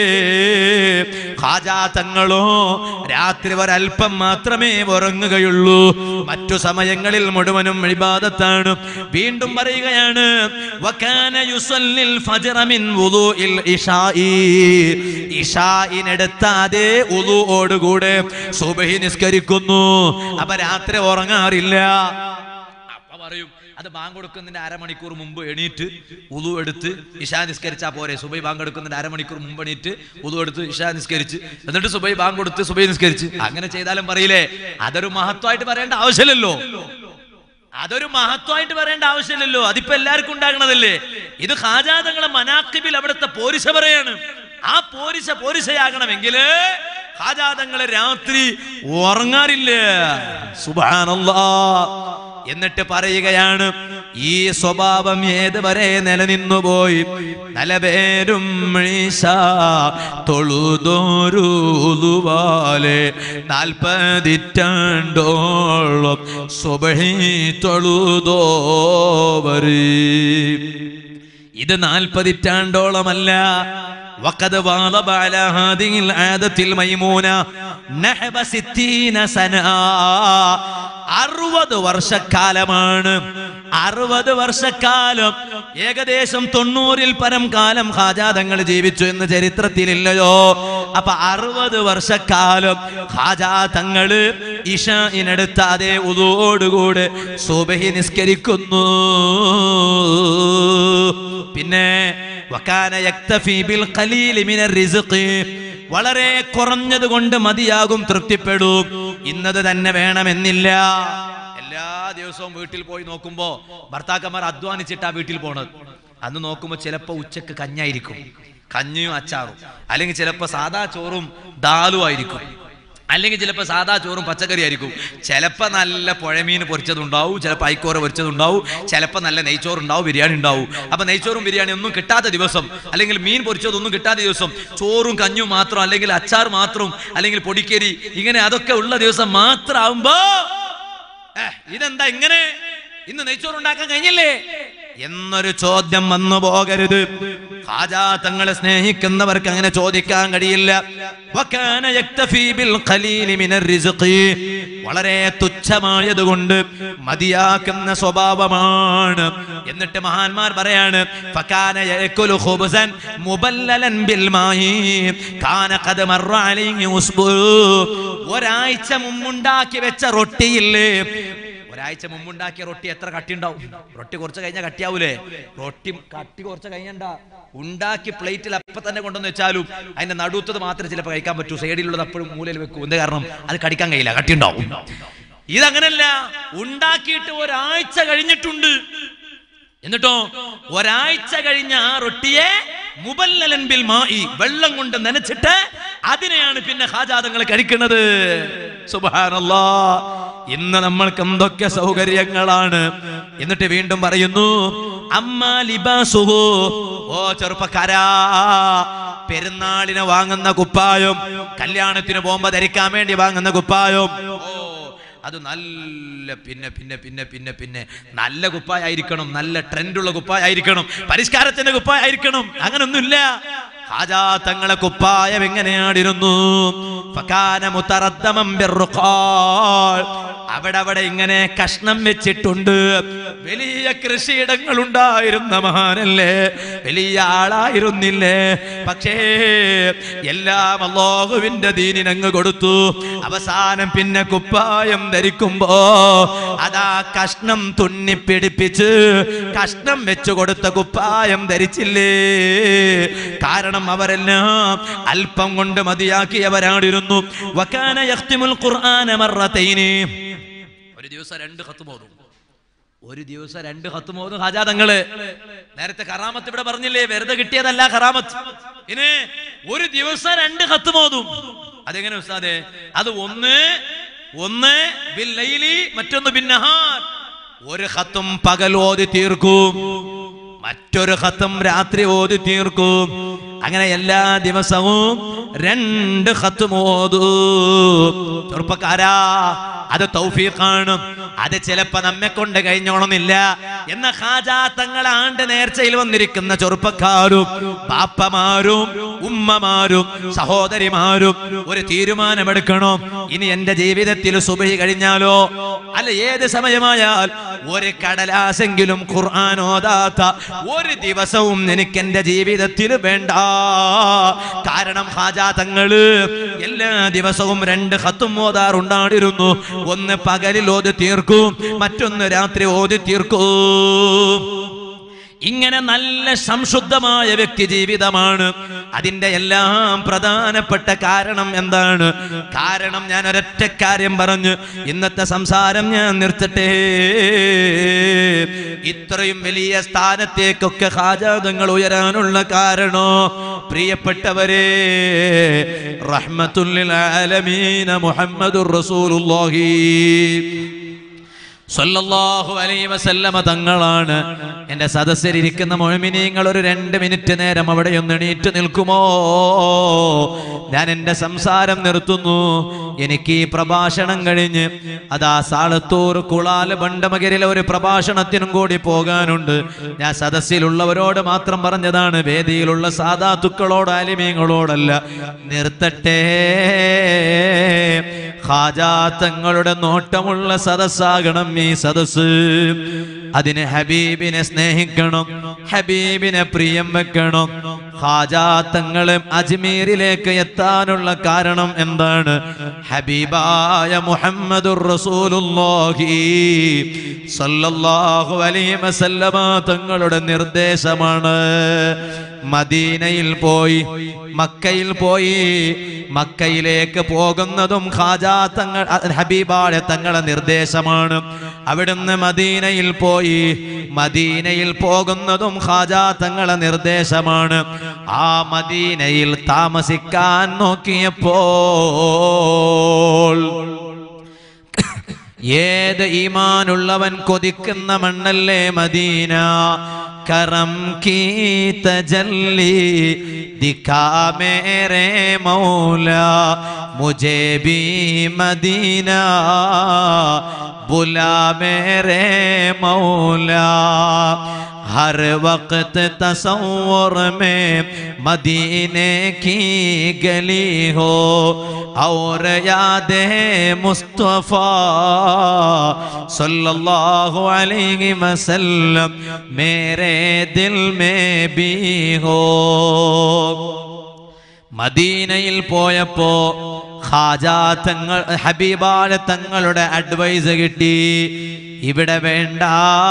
ഹാജാതങ്ങളോ രാത്രി ഒരല്പം മാത്രമേ ഉറങ്ങുകയുള്ളൂ മറ്റു സമയങ്ങളിൽ മുഴുവനും ഇബാദത്താണ് വീണ്ടും പറയുകയാണ് വകാന യുസല്ലിൽ ഫജ്റ മിൻ വുളൂഇൽ ഇശാഇ ഇശാഇനെടുത്താതെ ഉളുവോടുകൂടെ സുബഹി നിസ്കരിക്കുന്നു അപ്പൊ രാത്രി ഉറങ്ങാറില്ല അപ്പൊ പറയും അത് ബാങ്ക് കൊടുക്കുന്നതിന്റെ അരമണിക്കൂർ മുമ്പ് എണീറ്റ് ഉതു എടുത്ത് ഇഷാ നിസ്കരിച്ചാ പോരെ സുബൈ ബാങ്ക് എടുക്കുന്നതിന്റെ അരമണിക്കൂർ മുമ്പ് എണീറ്റ് ഉതു എടുത്ത് ഇഷാ നിസ്കരിച്ച് എന്നിട്ട് സുബൈ ബാങ്ക് കൊടുത്ത് സുബൈ നിസ്കരിച്ച് അങ്ങനെ ചെയ്താലും പറയില്ലേ അതൊരു മഹത്വമായിട്ട് പറയേണ്ട ആവശ്യമില്ലല്ലോ അതൊരു മഹത്വമായിട്ട് പറയേണ്ട ആവശ്യമില്ലല്ലോ അതിപ്പോ എല്ലാവർക്കും ഉണ്ടാകണതല്ലേ ഇത് ഹാജാതങ്ങളെ മനാക്കിബിൽ അവിടുത്തെ പോരിശ പറയാണ് ആ പോരിശ പോരിശയാകണമെങ്കിൽ ഹാജാതങ്ങളെ രാത്രി ഉറങ്ങാറില്ല സുബാനല്ലാ എന്നിട്ട് പറയുകയാണ് ഈ സ്വഭാവം ഏതുവരെ നിലനിന്നുപോയി നലപേരും മീശ തൊഴുതോരുവാലെ നാൽപ്പതിറ്റാണ്ടോളം സുബഹി തൊഴുതോവരി ഇത് നാൽപ്പതിറ്റാണ്ടോളമല്ല وقد واظب على هذه العادة الميمونة نحب ستين سنة അറുപത് വർഷക്കാലമാണ് അറുപത് വർഷക്കാലം ഏകദേശം തൊണ്ണൂറിൽ പരം കാലം ഹാജാതങ്ങൾ ജീവിച്ചു എന്ന് ചരിത്രത്തിലില്ലയോ അപ്പൊ അറുപത് വർഷക്കാലം ഹാജാതങ്ങള് ഇഷയിനടുത്ത് അതേ ഉതോടുകൂടെ സുബഹി നിസ്കരിക്കുന്നു പിന്നെ വക്കാന യക്തഫി ബിൽ ഖലീലി മിനർ റിസ്ഖി വളരെ കുറഞ്ഞത് കൊണ്ട് മതിയാകും തൃപ്തിപ്പെടും ഇന്നത് തന്നെ വേണമെന്നില്ല എല്ലാ ദിവസവും വീട്ടിൽ പോയി നോക്കുമ്പോ ഭർത്താക്കന്മാർ അധ്വാനിച്ചിട്ടാ വീട്ടിൽ പോണത് അന്ന് നോക്കുമ്പോ ചിലപ്പോ ഉച്ചക്ക് കഞ്ഞായിരിക്കും കഞ്ഞിയും അച്ചാറും അല്ലെങ്കിൽ ചിലപ്പോ സാദാ ചോറും ദാലും ആയിരിക്കും അല്ലെങ്കിൽ ചിലപ്പോൾ സാദാ ചോറും പച്ചക്കറി ആയിരിക്കും ചിലപ്പോൾ നല്ല പുഴമീൻ പൊരിച്ചതുണ്ടാവും ചിലപ്പോൾ ഐക്കോറ പൊരിച്ചതുണ്ടാവും ചിലപ്പോൾ നല്ല നെയ്ച്ചോറുണ്ടാവും ബിരിയാണി ഉണ്ടാവും അപ്പൊ നെയ്ച്ചോറും ബിരിയാണി ഒന്നും കിട്ടാത്ത ദിവസം അല്ലെങ്കിൽ മീൻ പൊരിച്ചതൊന്നും കിട്ടാത്ത ദിവസം ചോറും കഞ്ഞും മാത്രം അല്ലെങ്കിൽ അച്ചാർ മാത്രം അല്ലെങ്കിൽ പൊടിക്കരി ഇങ്ങനെ അതൊക്കെ ഉള്ള ദിവസം മാത്രമാവുമ്പോ ഏ, ഇതെന്താ ഇങ്ങനെ ഇന്ന് നെയ്ച്ചോറ് ഉണ്ടാക്കാൻ കഴിഞ്ഞില്ലേ എന്നൊരു ചോദ്യം വന്നു പോകരുത് ഹാജാ തങ്ങളെ സ്നേഹിക്കുന്നവർക്ക് അങ്ങനെ ചോദിക്കാൻ കഴിയില്ല വക്കാന യക്തഫീ ബിൽ ഖലീലി മിനർ റിസ്ഖി. വളരെ തുച്ഛമായതുകൊണ്ട് മതിയാക്കുന്ന സ്വഭാവമാണ് എന്നിട്ട് മഹാന്മാർ പറയാണ് ഫകാന യഅകുലു ഖുബ്സൻ മുബല്ലലൻ ബിൽ മായി കാന ഖദ് മറ അലൈഹി ഉസ്ബു ഒരാഴ്ച മുമ്പുണ്ടാക്കി വെച്ച റൊട്ടിയില്ലേ ഒരാഴ്ച മുമ്പുണ്ടാക്കിയ റൊട്ടി എത്ര കട്ടി ഉണ്ടാവും റൊട്ടി കുറച്ച് കഴിഞ്ഞാൽ കട്ടിയാവൂലേ റൊട്ടി കട്ടി കുറച്ച് കഴിഞ്ഞണ്ട ഉണ്ടാക്കി പ്ലേറ്റിൽ അപ്പൊ തന്നെ കൊണ്ടുവന്ന് വെച്ചാലും അതിന്റെ നടുത്തത് മാത്രമേ ചിലപ്പോൾ കഴിക്കാൻ പറ്റൂ സൈഡിലുള്ളത് അപ്പോഴും മൂലയിൽ വെക്കൂ എന്ത് കാരണം അത് കടിക്കാൻ കഴിയില്ല കട്ടി ഉണ്ടാവും ഇതങ്ങനല്ല ഉണ്ടാക്കിയിട്ട് ഒരാഴ്ച കഴിഞ്ഞിട്ടുണ്ട് എന്നിട്ടോ ഒരാഴ്ച കഴിഞ്ഞ ആ റൊട്ടിയെ മുബല്ലലൻ ബിൽ മായി വെള്ളം കൊണ്ട് നനച്ചിട്ട് അതിനെയാണ് പിന്നെ ഹാജാതങ്ങൾ കഴിക്കുന്നത് സുബാനല്ലാ ഇന്ന് നമ്മൾക്ക് എന്തൊക്കെ സൗകര്യങ്ങളാണ് എന്നിട്ട് വീണ്ടും പറയുന്നു അമ്മ ലിബാസുഹു ഓ ചെറുപ്പക്കാരാ പെരുന്നാളിന് വാങ്ങുന്ന കുപ്പായം കല്യാണത്തിന് പോകുമ്പോ ധരിക്കാൻ വേണ്ടി വാങ്ങുന്ന കുപ്പായം ഓ അത് നല്ല പിന്നെ പിന്നെ പിന്നെ പിന്നെ പിന്നെ നല്ല കുപ്പായായിരിക്കണം നല്ല ട്രെൻഡുള്ള കുപ്പായായിരിക്കണം പരിഷ്കാരത്തിന്റെ കുപ്പായായിരിക്കണം അങ്ങനൊന്നുമില്ല ഹാജാ തങ്ങളെ കുപ്പായം എങ്ങനെയാടിരുന്നു ഫകാന മുതറദ്ദമം ബിർറുഖാൽ. അവിടെ അവിടെ ഇങ്ങനെ കഷ്ണം വെച്ചിട്ടുണ്ട് വലിയ കൃഷിയിടങ്ങൾ ഉണ്ടായിരുന്ന മഹാനല്ലേ വലിയ ആളായിരുന്നില്ലേ പക്ഷേ എല്ലാം അള്ളാഹുവിന്റെ ദീനിനങ്ങ് കൊടുത്തു അവസാനം പിന്നെ കുപ്പായം ധരിക്കുമ്പോ അതാ കഷ്ണം തുന്നിപ്പിടിപ്പിച്ച് കഷ്ണം വെച്ചു കൊടുത്ത കുപ്പായം ധരിച്ചില്ലേ കാരണം അവരെല്ലാം അല്പം കൊണ്ട് മതിയാക്കിയവരാടിരുന്നു വക്കാന യഖ്തിമുൽ ഖുർആന മറത്തൈനി ഒരു ദിവസം രണ്ട് ഖത്ത് മോതും ഒരു ദിവസം രണ്ട് ഖത്ത് മോതും ഹാജാതങ്ങള് നേരത്തെ കറാമത്ത് ഇവിടെ പറഞ്ഞില്ലേ വെറുതെ കിട്ടിയതല്ല കറാമത്ത് ഇനി ഒരു ദിവസം രണ്ട് ഖത്ത് മോതും അതെങ്ങനെ ഉസ്താദേ അത് ഒന്ന് ഒന്ന് ബിൽ ലൈലി മറ്റൊന്ന് ബിൻ നഹാർ ഒരു ഖത്തും പകൽ ഓതി തീർക്കും മറ്റൊരു ഖത്തും രാത്രി ഓതി തീർക്കും അങ്ങനെ എല്ലാ ദിവസവും രണ്ട് ഖത്തും ഓതു ചെറുപ്പക്കാരാ അത് തൗഫീഖാണ് അത് ചിലപ്പോ നമ്മെ കൊണ്ട് കഴിഞ്ഞോണമെന്നില്ല എന്ന ഹാജാത്തങ്ങൾ ആണ്ട് നേർച്ചയിൽ വന്നിരിക്കുന്ന ചെറുപ്പക്കാരും പാപ്പമാരും ഉമ്മമാരും സഹോദരിമാരും ഒരു തീരുമാനമെടുക്കണം ഇനി എന്റെ ജീവിതത്തിൽ സുബഹി കഴിഞ്ഞാലോ അല്ല ഏത് സമയമായാൽ ഒരു കടലാസെങ്കിലും ഖുർആൻ ഓതാത്ത ഒരു ദിവസവും എനിക്ക് എന്റെ ജീവിതത്തിൽ വേണ്ട കാരണം ഹാജാ തങ്ങള് എല്ലാ ദിവസവും രണ്ട് ഹത്തും ഓതാറുണ്ടായിരുന്നു ഒന്ന് പകലിൽ ഓതി തീർക്കും മറ്റൊന്ന് രാത്രി ഓതി തീർക്കും ഇങ്ങനെ നല്ല സംശുദ്ധമായ വ്യക്തി ജീവിതമാണ് അതിന്റെ എല്ലാം പ്രധാനപ്പെട്ട കാരണം എന്താണ് കാരണം ഞാൻ ഒരൊറ്റ കാര്യം പറഞ്ഞു ഇന്നത്തെ സംസാരം ഞാൻ നിർത്തട്ടെ ഇത്രയും വലിയ സ്ഥാനത്തേക്കൊക്കെ ഹാജാതങ്ങൾ ഉയരാനുള്ള കാരണോ പ്രിയപ്പെട്ടവരെ റഹ്മത്തുല്ലിൽ ആലമീന മുഹമ്മദുർ റസൂലുള്ളാഹി സല്ലല്ലാഹു അലൈഹി വസല്ലമ തങ്ങളാണ് എൻ്റെ സദസ്സിലിരിക്കുന്ന മുഴുമിനീങ്ങൾ ഒരു രണ്ട് മിനിറ്റ് നേരം അവിടെ ഒന്ന് എണീറ്റ് നിൽക്കുമോ ഞാൻ എൻ്റെ സംസാരം നിർത്തുന്നു എനിക്ക് ഈ പ്രഭാഷണം കഴിഞ്ഞ് അതാ സാളത്തൂർ കുളാല് ബണ്ടമകരിലെ ഒരു പ്രഭാഷണത്തിനും കൂടി പോകാനുണ്ട് ഞാൻ സദസ്സിലുള്ളവരോട് മാത്രം പറഞ്ഞതാണ് വേദിയിലുള്ള സാധാത്തുക്കളോട് ആലിമീങ്ങളോടല്ല നിർത്തട്ടെ ഹാജാത്തങ്ങളുടെ നോട്ടമുള്ള സദസ്സാകണം ഈ സദസ് അതിന് ഹബീബിനെ സ്നേഹിക്കണം ഹബീബിനെ പ്രിയം വെക്കണം ഹാജാത്തങ്ങളും അജ്മീരിലേക്ക് എത്താനുള്ള കാരണം എന്താണ് ഹബീബായ മുഹമ്മദുർ റസൂലുള്ളാഹി സല്ലല്ലാഹു അലൈഹി വസല്ലമ തങ്ങളുടെ നിർദ്ദേശമാണ് മദീനയിൽ പോയി മക്കയിൽ പോയി മക്കയിലേക്ക് പോകുന്നതും ഖാജാ തങ്ങൾ ഹബീബായ തങ്ങളെ നിർദ്ദേശമാണ് അവിടുന്ന് മദീനയിൽ പോയി മദീനയിൽ പോകുന്നതും ഖാജാ തങ്ങളെ നിർദ്ദേശമാണ് ആ മദീനയിൽ താമസിക്കാൻ നോക്കിയപ്പോൾ ഏത് ഈമാനുള്ളവൻ കൊതിക്കുന്ന മണ്ണല്ലേ മദീന കറം കീ തജല്ലി ദിഖാ മേരെ മൗല മുझे भी മദീന बुला मेरे मौला हर वक्त तस्वर में मदीने की गली हो और याद मुस्तफ़ा सल्लल्लाहु अलैहि वसल्लम मेरे दिल में भी हो മദീനയിൽ പോയപ്പോ ഖാജാ തങ്ങൾ ഹബീബാല തങ്ങളുടെ അഡ്വൈസ് കിട്ടി ഇവിടെ വേണ്ട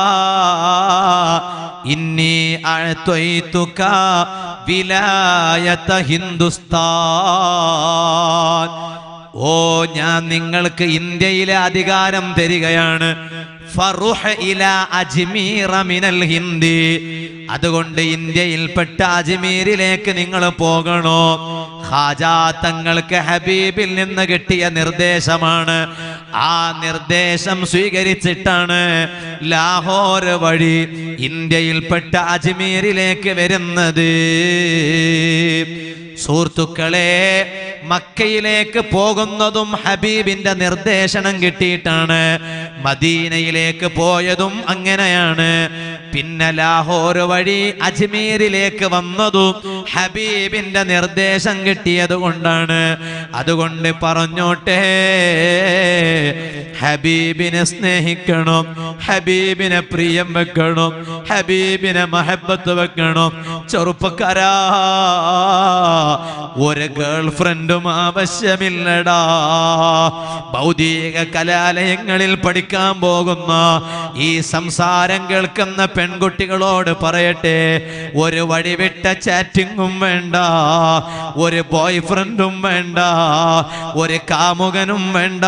ഇന്നി അഴ്ത്വയ്തുക വിലായത ഹിന്ദുസ്ഥാൻ ഓ ഞാൻ നിങ്ങൾക്ക് ഇന്ത്യയിലെ അധികാരം തരികയാണ് ഫറുഹ് ഇല അജ്മീറ മിനൽ ഹിന്ദി അതുകൊണ്ട് ഇന്ത്യയിൽപ്പെട്ട അജ്മീരിലേക്ക് നിങ്ങൾ പോകണോ ഖാജാ തങ്ങൾക്ക് ഹബീബിൽ നിന്ന് കിട്ടിയ നിർദ്ദേശമാണ് ആ നിർദ്ദേശം സ്വീകരിച്ചിട്ടാണ് ലാഹോർ വഴി ഇന്ത്യയിൽപ്പെട്ട അജ്മീരിലേക്ക് വരുന്നത് സുഹൃത്തുക്കളെ മക്കയിലേക്ക് പോകുന്നതും ഹബീബിന്റെ നിർദ്ദേശനം കിട്ടിയിട്ടാണ് മദീനയിലേക്ക് പോയതും അങ്ങനെയാണ് പിന്നെ ലാഹോർ വഴി അജ്മീരിലേക്ക് വന്നതും ഹബീബിന്റെ നിർദ്ദേശം കിട്ടിയത് കൊണ്ടാണ് അതുകൊണ്ട് പറഞ്ഞോട്ടെ ഹബീബിനെ സ്നേഹിക്കണം ഹബീബിനെ പ്രിയം വെക്കണം ഹബീബിനെ മഹബത്ത് വെക്കണം ചെറുപ്പക്കാരാ ഒരു ഗേൾ ഫ്രണ്ടും ആവശ്യമില്ലടാ ഭൗതിക കലാലയങ്ങളിൽ പഠിക്കാൻ പോകുന്ന ഈ സംസാരം കേൾക്കുന്ന പെൺകുട്ടികളോട് പറയട്ടെ ഒരു വഴിവിട്ട ചാറ്റിങ്ങും വേണ്ട ഒരു ബോയ് ഫ്രണ്ടും വേണ്ട ഒരു കാമുകനും വേണ്ട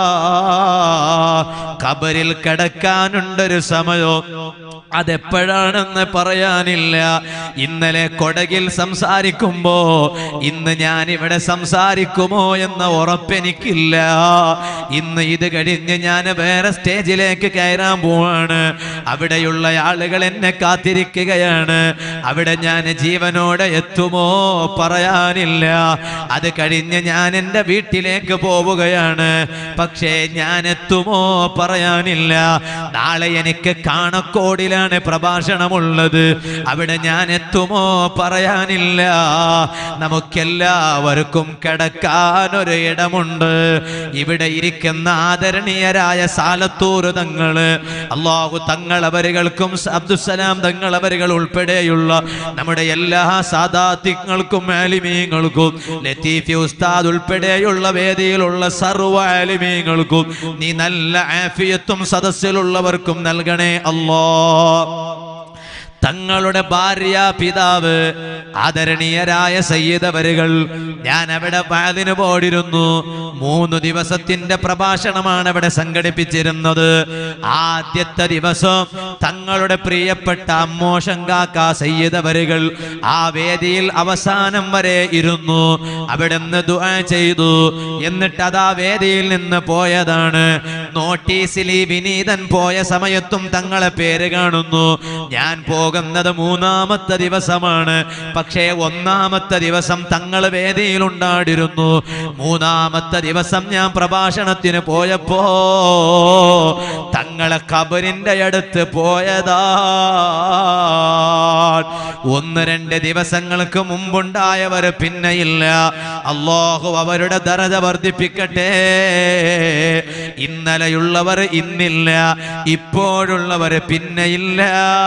കബറിൽ കിടക്കാനുണ്ടൊരു സമയം അതെപ്പോഴാണെന്ന് പറയാനില്ല ഇന്നലെ കൊടകിൽ സംസാരിക്കുമ്പോ ഇന്ന് ഞാൻ ഇവിടെ സംസാരിക്കുമോ എന്ന ഉറപ്പെനിക്കില്ല ഇന്ന് ഇത് കഴിഞ്ഞ് ഞാൻ വേറെ സ്റ്റേജിലേക്ക് കയറാൻ പോവാണ് അവിടെയുള്ള ആളുകൾ എന്നെ കാത്തിരിക്കുകയാണ് അവിടെ ഞാൻ ജീവനോടെ എത്തുമോ പറയാനില്ല അത് കഴിഞ്ഞ് ഞാൻ എൻ്റെ വീട്ടിലേക്ക് പോവുകയാണ് പക്ഷേ ഞാൻ എത്തുമോ പറയാനില്ല നാളെ എനിക്ക് കാണക്കോടിലാണ് പ്രഭാഷണമുള്ളത് അവിടെ ഞാൻ എത്തുമോ പറയാനില്ല നമുക്കെല്ലാവർക്കും കിടക്കാൻ ഒരു ഇടമുണ്ട് ഇവിടെ ഇരിക്കുന്ന ആദരണീയരായ സാലത്തൂർ തങ്ങള് അള്ളാഹു തങ്ങളവരുകൾക്കും അബ്ദുസലാം തങ്ങളവരുകൾ ഉൾപ്പെടെയുള്ള നമ്മുടെ എല്ലാ സാദാത്യങ്ങൾക്കും ആലിമീങ്ങൾക്കും ലത്തീഫി ഉസ്താദ് ഉൾപ്പെടെയുള്ള വേദിയിലുള്ള സർവ്വ ആലിമീങ്ങൾക്കും നീ നല്ല ആഫിയത്തും സദസ്സിലുള്ളവർക്കും നൽകണേ അല്ലാ തങ്ങളുടെ ഭാര്യ പിതാവ് ആദരണീയരായ സയ്യിദവരുകൾ ഞാൻ അവിടെ വാതിന് പോടിരുന്നു മൂന്ന് ദിവസത്തിന്റെ പ്രഭാഷണമാണ് അവിടെ സംഘടിപ്പിച്ചിരുന്നത് ആദ്യത്തെ ദിവസം തങ്ങളുടെ പ്രിയപ്പെട്ട അമ്മോഷങ്കാക്ക സയ്യിദവരുകൾ ആ വേദിയിൽ അവസാനം വരെ ഇരുന്നു അവിടെ നിന്ന് ദുആ ചെയ്തു എന്നിട്ട് അതാ വേദിയിൽ നിന്ന് പോയതാണ് നോട്ടീസിൽ ഈ വിനീതൻ പോയ സമയത്തും തങ്ങളെ പേര് കാണുന്നു ഞാൻ പോകുന്നത് മൂന്നാമത്തെ ദിവസമാണ് പക്ഷേ ഒന്നാമത്തെ ദിവസം തങ്ങൾ വേദിയിൽ ഉണ്ടാടിരുന്നു മൂന്നാമത്തെ ദിവസം ഞാൻ പ്രഭാഷണത്തിന് പോയപ്പോ തങ്ങളെ കബറിന്റെ അടുത്ത് പോയതാ ഒന്ന് രണ്ട് ദിവസങ്ങൾക്ക് മുമ്പുണ്ടായവർ പിന്നെയില്ല അള്ളാഹു അവരുടെ ദറജ വർദ്ധിപ്പിക്കട്ടെ ഇന്നലെയുള്ളവർ ഇന്നില്ല ഇപ്പോഴുള്ളവർ പിന്നെയില്ല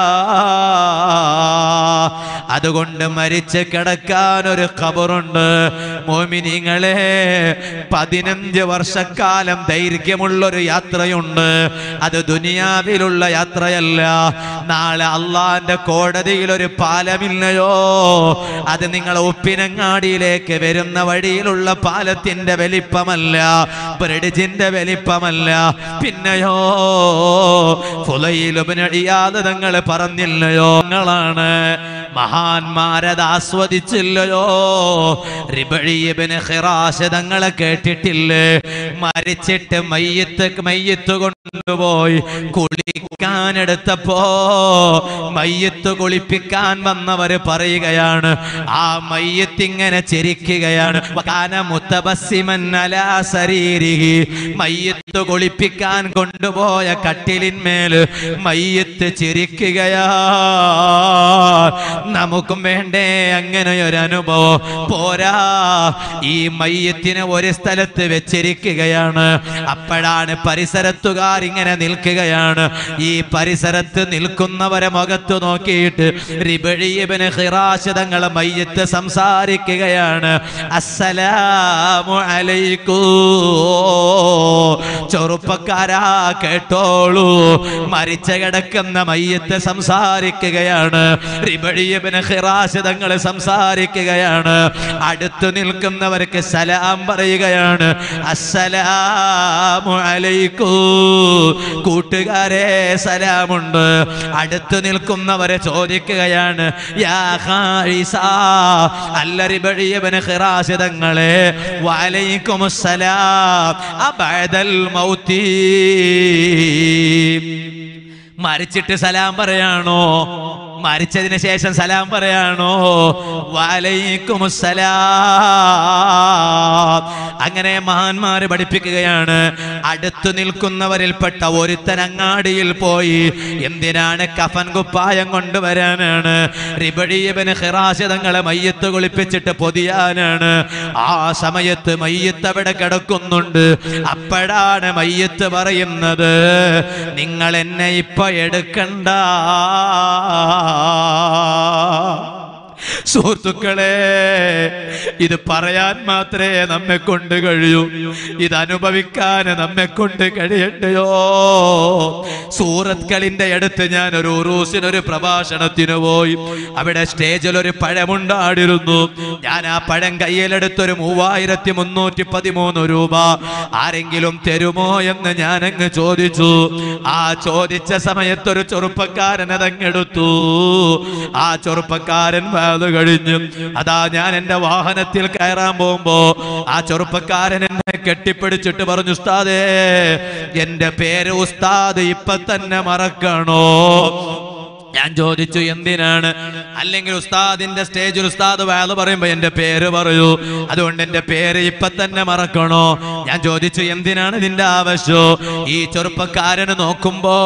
അതുകൊണ്ട് മരിച്ച് കിടക്കാൻ ഒരു ഖബറുണ്ട് മോമിനിങ്ങളെ പതിനഞ്ച് വർഷക്കാലം ദൈർഘ്യമുള്ളൊരു യാത്രയുണ്ട് അത് ദുനിയാവിലുള്ള യാത്രയല്ല നാളെ അള്ളാന്റെ കോടതിയിൽ ഒരു പാലമില്ലയോ അത് നിങ്ങൾ ഉപ്പിനങ്ങാടിയിലേക്ക് വരുന്ന വഴിയിലുള്ള പാലത്തിന്റെ വലിപ്പമല്ല ബ്രിഡ്ജിന്റെ വലിപ്പമല്ല പിന്നെയോ ഫുലയിലുപനടിയാതെ നിങ്ങൾ പറഞ്ഞില്ലയോ നിങ്ങളാണ് മഹാന്മാരത് ആസ്വദിച്ചില്ലയോ റിബഴിയബിന് ഹിറാശ് തങ്ങളെ കേട്ടിട്ടില്ലേ മരിച്ചിട്ട് മയ്യത്ത് മയ്യത്ത് കൊണ്ടുപോയി കുളിക്കാനെടുത്തപ്പോ മയ്യത്ത് കുളിപ്പിക്കാൻ വന്നവര് പറയുകയാണ് ആ മയ്യത്ത് ഇങ്ങനെ ചിരിക്കുകയാണ് വകാന മുത്തബസ്സിമൻ അലാ സരീരിഹി. മയ്യത്ത് കുളിപ്പിക്കാൻ കൊണ്ടുപോയ കട്ടിലിന്മേൽ മയ്യത്ത് ചിരിക്കുകയാ നമുക്കും വേണ്ടേ അങ്ങനെ ഒരു അനുഭവം പോരാ ഈ മയ്യത്തിനെ ഒരു സ്ഥലത്ത് വെച്ചിരിക്കുകയാണ് അപ്പോഴാണ് പരിസരത്തുകാർ ഇങ്ങനെ നിൽക്കുകയാണ് ഈ പരിസരത്ത് നിൽക്കുന്നവരെ മുഖത്ത് നോക്കിയിട്ട് റിബഴിയബിന് ഹിറാശ് തങ്ങളെ മയ്യത്ത് സംസാരിക്കുകയാണ് അസ്സലാമു അലൈക്കൂ ചെറുപ്പക്കാരാ കേട്ടോളൂ മരിച്ച കിടക്കുന്ന മയ്യത്ത് സംസാരിക്കുകയാണ് റിബഴിയബിന് ഹിറാശ് തങ്ങള് സംസാരിക്കുകയാണ് അടുത്തു നിൽക്കുന്നവർക്ക് സലാം പറയുകയാണ് അസ്സലാമു അലൈക്കൂ കൂട്ടുകാരെ സലാമുണ്ട് അടുത്തു നിൽക്കുന്നവരെ ചോദിക്കുകയാണ് യാ ഖായിസ അല്ല റിബഴിയബിന് ഹിറാശ് തങ്ങളെ വലൈക്കുമുസ്സലാം അബഅദൽ മൗത്തി മരിച്ചിട്ട് സലാം പറയാണോ മരിച്ചതിന് ശേഷം സലാം പറയാണോ വലൈക്കുമുസ്സലാം അങ്ങനെ മഹാന്മാര് പഠിപ്പിക്കുകയാണ് അടുത്തു നിൽക്കുന്നവരിൽപ്പെട്ട ഒരുത്തൻ അങ്ങാടിയിൽ പോയി എന്തിനാണ് കഫൻ കുപ്പായം കൊണ്ടുവരാനാണ് റിബഴിയബന് ഹിറാശതങ്ങളെ മയ്യത്ത് കുളിപ്പിച്ചിട്ട് പൊതിയാനാണ് ആ സമയത്ത് മയ്യത്ത് അവിടെ കിടക്കുന്നുണ്ട് അപ്പോഴാണ് മയ്യത്ത് പറയുന്നത് നിങ്ങൾ എന്നെ ഇപ്പൊ എടുക്കണ്ട സുഹൃത്തുക്കളെ ഇത് പറയാൻ മാത്രമേ നമ്മെ കൊണ്ട് കഴിയൂ ഇത് അനുഭവിക്കാൻ നമ്മെ കൊണ്ട് കഴിയണ്ടയോ സൂറത്കളിന്റെ അടുത്ത് ഞാൻ ഒരു ഉറൂസിനൊരു പ്രഭാഷണത്തിന് പോയി അവിടെ സ്റ്റേജിൽ ഒരു പഴമുണ്ടാടിരുന്നു ഞാൻ ആ പഴം കയ്യിലെടുത്തൊരു മൂവായിരത്തി മുന്നൂറ്റി പതിമൂന്ന് രൂപ ആരെങ്കിലും തരുമോ എന്ന് ഞാൻ അങ്ങ് ചോദിച്ചു ആ ചോദിച്ച സമയത്ത് ഒരു ചെറുപ്പക്കാരൻ അതങ്ങെടുത്തു ആ ചെറുപ്പക്കാരൻ വാത് കഴിഞ്ഞു അതാ ഞാൻ എന്റെ വാഹനത്തിൽ കയറാൻ പോകുമ്പോ ആ ചെറുപ്പക്കാരൻ എന്നെ കെട്ടിപ്പിടിച്ചിട്ട് പറഞ്ഞു ഉസ്താദേ എന്റെ പേര് ഉസ്താദ് ഇപ്പൊ തന്നെ മറക്കണോ ഞാൻ ചോദിച്ചു എന്തിനാണ് അല്ലെങ്കിൽ ഉസ്താദിന്റെ സ്റ്റേജിൽ ഉസ്താദ് വേള പറയുമ്പോ എന്റെ പേര് പറയൂ അതുകൊണ്ട് എന്റെ പേര് ഇപ്പൊ തന്നെ മറക്കണോ ഞാൻ ചോദിച്ചു എന്തിനാണ് ഇതിന്റെ ആവശ്യം ഈ ചെറുപ്പക്കാരന് നോക്കുമ്പോ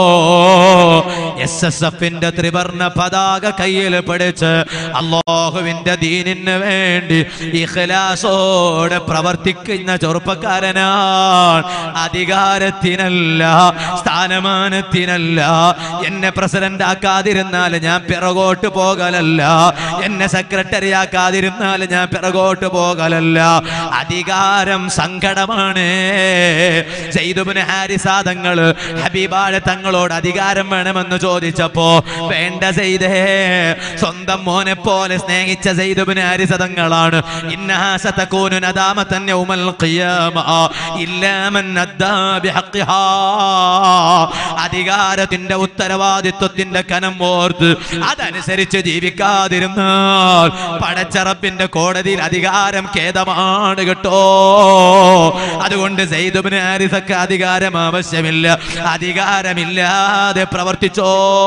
എസ് എസ് എഫിന്റെ ത്രിവർണ പതാക കയ്യിൽ പിടിച്ച് അള്ളാഹുവിന്റെ ദീനിന് വേണ്ടി ഇഖ്ലാസോടെ പ്രവർത്തിക്കുന്ന ചെറുപ്പക്കാരനാണ് അധികാരത്തിനല്ല സ്ഥാനമാനത്തിനല്ല എന്നെ പ്രസിഡന്റ് ആക്കാതിരുന്നാൽ ഞാൻ പിറകോട്ട് പോകലല്ല എന്നെ സെക്രട്ടറി ആക്കാതിരുന്നാൽ ഞാൻ പിറകോട്ട് പോകലല്ല അധികാരം സങ്കടമാണ് സെയ്തുബിന് ഹാരിസാ തങ്ങള് ഹബീബാഴ തങ്ങളോട് അധികാരം വേണമെന്ന് ചോദിച്ചപ്പോ വേണ്ട സെയ്തേ സ്വന്തം മോനെ പോലെ സ്നേഹിച്ച സെയ്തുബിന് ഹാരിസ തങ്ങളാണ് ഇന്നഹാസതകൂനു നദാമതൻ യൗമൽ ഖിയാമ ഇല്ലാ മൻ അദ്ദാ ബിഹഖിഹാ അധികാരത്തിന്റെ ഉത്തരവാദിത്വത്തിന്റെ കനം ഓർത്ത് അതനുസരിച്ച് ജീവിക്കാതിരുന്നാൽ പടച്ചറപ്പിന്റെ കോടതിയിൽ അധികാരം ഖേദമാണ് കേട്ടോ അതുകൊണ്ട് സെയ്തുബിന് ഹാരിസക്ക് അധികാരം ആവശ്യമില്ല അധികാരമില്ലാതെ പ്രവർത്തിച്ചോ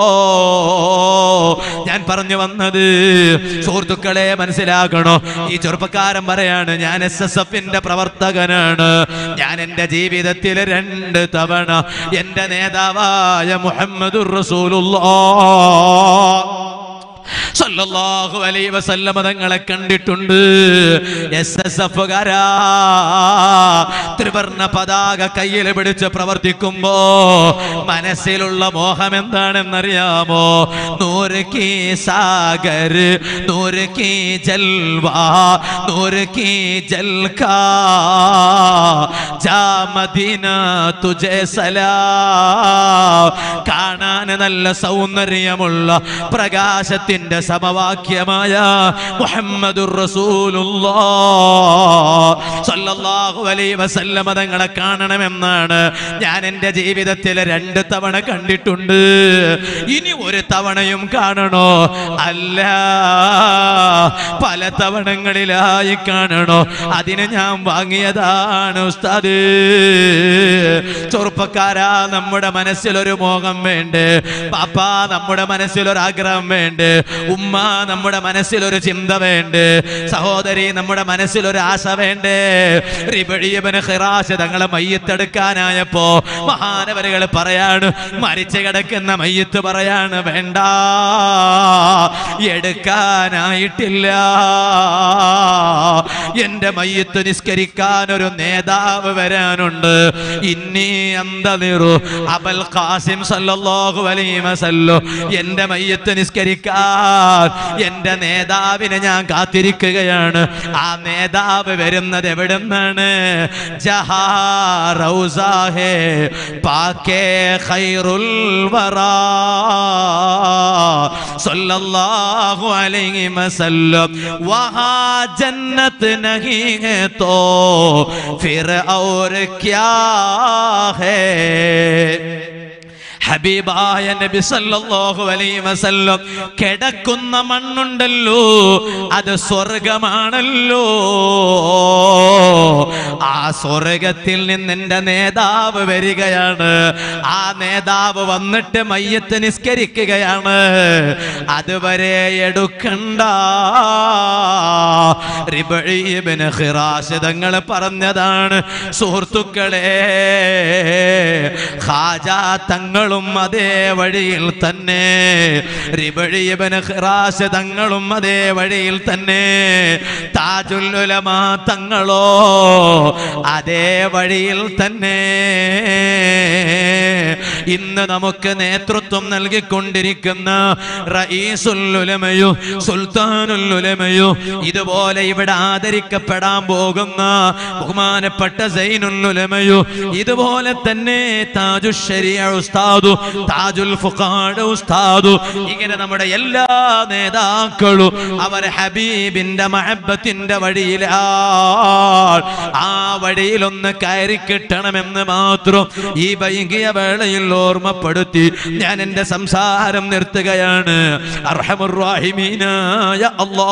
ഞാൻ പറഞ്ഞു വന്നത് സുഹൃത്തുക്കളെ മനസ്സിലാക്കണോ ഈ ചെറുപ്പക്കാരൻ പറയാണ് ഞാൻ എസ് എസ് എഫിന്റെ പ്രവർത്തകനാണ് ഞാൻ എന്റെ ജീവിതത്തിൽ രണ്ട് തവണ എന്റെ നേതാവായ മുഹമ്മദുർ റസൂലുള്ളാഹ് സല്ലല്ലാഹു അലൈഹി വസല്ലമ തങ്ങളെ കണ്ടിട്ടുണ്ട് എസ് എസ് എഫുകാരാ ത്രിവർണ പതാക കയ്യിൽ പിടിച്ച് പ്രവർത്തിക്കുമ്പോ മനസ്സിലുള്ള മോഹം എന്താണെന്നറിയാമോ നൂറ് കീ സാഗർ നൂറ് കീ ജൽവാ നൂറ് കീ ജൽക്കാ ജാ മദീന തുജെ സലാം കാണാൻ നല്ല സൗന്ദര്യമുള്ള പ്രകാശത്തിന്റെ സമവാക്യമായ മുഹമ്മദുർ റസൂലുള്ളാഹു അലൈഹി വസല്ലമ തങ്ങളെ കാണണമെന്നാണ് ഞാൻ എൻ്റെ ജീവിതത്തിൽ രണ്ട് തവണ കണ്ടിട്ടുണ്ട് ഇനി ഒരു തവണയും കാണണോ അല്ല പല തവണങ്ങളിലായി കാണണോ അതിന് ഞാൻ വാങ്ങിയതാണ് ഉസ്താദ് ചെറുപ്പക്കാരാ നമ്മുടെ മനസ്സിലൊരു മോഹം വേണ്ടേ പാപ്പ നമ്മുടെ മനസ്സിലൊരു ആഗ്രഹം വേണ്ടേ ഉമ്മ നമ്മുടെ മനസ്സിലൊരു ചിന്ത വേണ്ടേ സഹോദരി നമ്മുടെ മനസ്സിലൊരു ആശ വേണ്ടേ റിബഴിയവന് ഹിറാശ് തങ്ങളെ മയ്യത്തെടുക്കാനായപ്പോ മഹാനവരുകൾ പറയാണ് മരിച്ചു കിടക്കുന്ന മയ്യത്ത് പറയാണ് വേണ്ട എടുക്കാനായിട്ടില്ല എന്റെ മയ്യത്ത് നിസ്കരിക്കാൻ ഒരു നേതാവ് വരാനുണ്ട് ഇന്നീ അന്തനിറു അബൽ ഖാസിം സല്ലല്ലാഹു അലൈഹി വസല്ലം എന്റെ മയ്യത്ത് നിസ്കരിക്കാൻ എന്റെ നേതാവിനെ ഞാൻ കാത്തിരിക്കുകയാണ് ആ നേതാവ് വരുന്നത് എവിടുന്നാണ് ജഹാ റൗസാഹേ പാക്കേ ഖൈറുൽ വറാ സല്ലല്ലാഹു अलैहि वसल्लम वहाँ जन्नत नहीं है तो फिर और क्या है ഹബീബായ നബി സല്ലല്ലാഹു അലൈഹി വസല്ലം കിടക്കുന്ന മണ്ണുണ്ടല്ലോ അത് സ്വർഗമാണല്ലോ ആ സ്വർഗത്തിൽ നിന്ന് എന്റെ നേതാവ് വരികയാണ് ആ നേതാവ് വന്നിട്ട് മയ്യത്ത് നിസ്കരിക്കുകയാണ് അതുവരെ എടുക്കണ്ട റിബിന് ഹിറാശ് തങ്ങൾ പറഞ്ഞതാണ് സുഹൃത്തുക്കളെ ഖാജ തങ്ങളും അതേ വഴിയിൽ തന്നെ റിബിന് ഹിറാശ് തങ്ങളും അതേ വഴിയിൽ തന്നെ താജുൽ ഉലമാ തങ്ങളോ അതേ വഴിയിൽ തന്നെ ഇന്ന് നമുക്ക് നേതൃത്വം നൽകിക്കൊണ്ടിരിക്കുന്ന റഈസുല്ലുലമയോ സുൽത്താനുല്ലുലമയോ ഇതുപോലെ ഇവിടെ ആദരിക്കപ്പെടാൻ പോകുന്ന ബഹുമാനപ്പെട്ട സൈനുല്ലുലമയോ ഇതുപോലെ തന്നെ താജു ശരിയ ഉസ്താദു താജുൽ ഫുഖാഡ് ഉസ്താദു ഇങ്ങനെ നമ്മുടെ എല്ലാ നേതാക്കളും അവർ ഹബീബിന്റെ മഹബത്തിന്റെ വഴിയിലാണ് ആ വഴിയിലൊന്ന് കയറി കിട്ടണമെന്ന് മാത്രം ഈ വൈകിയ വേളയിൽ ഓർമ്മപ്പെടുത്തി ഞാൻ എന്റെ സംസാരം നിർത്തുകയാണ് അർഹമുറാഹിമീനായ അല്ലാ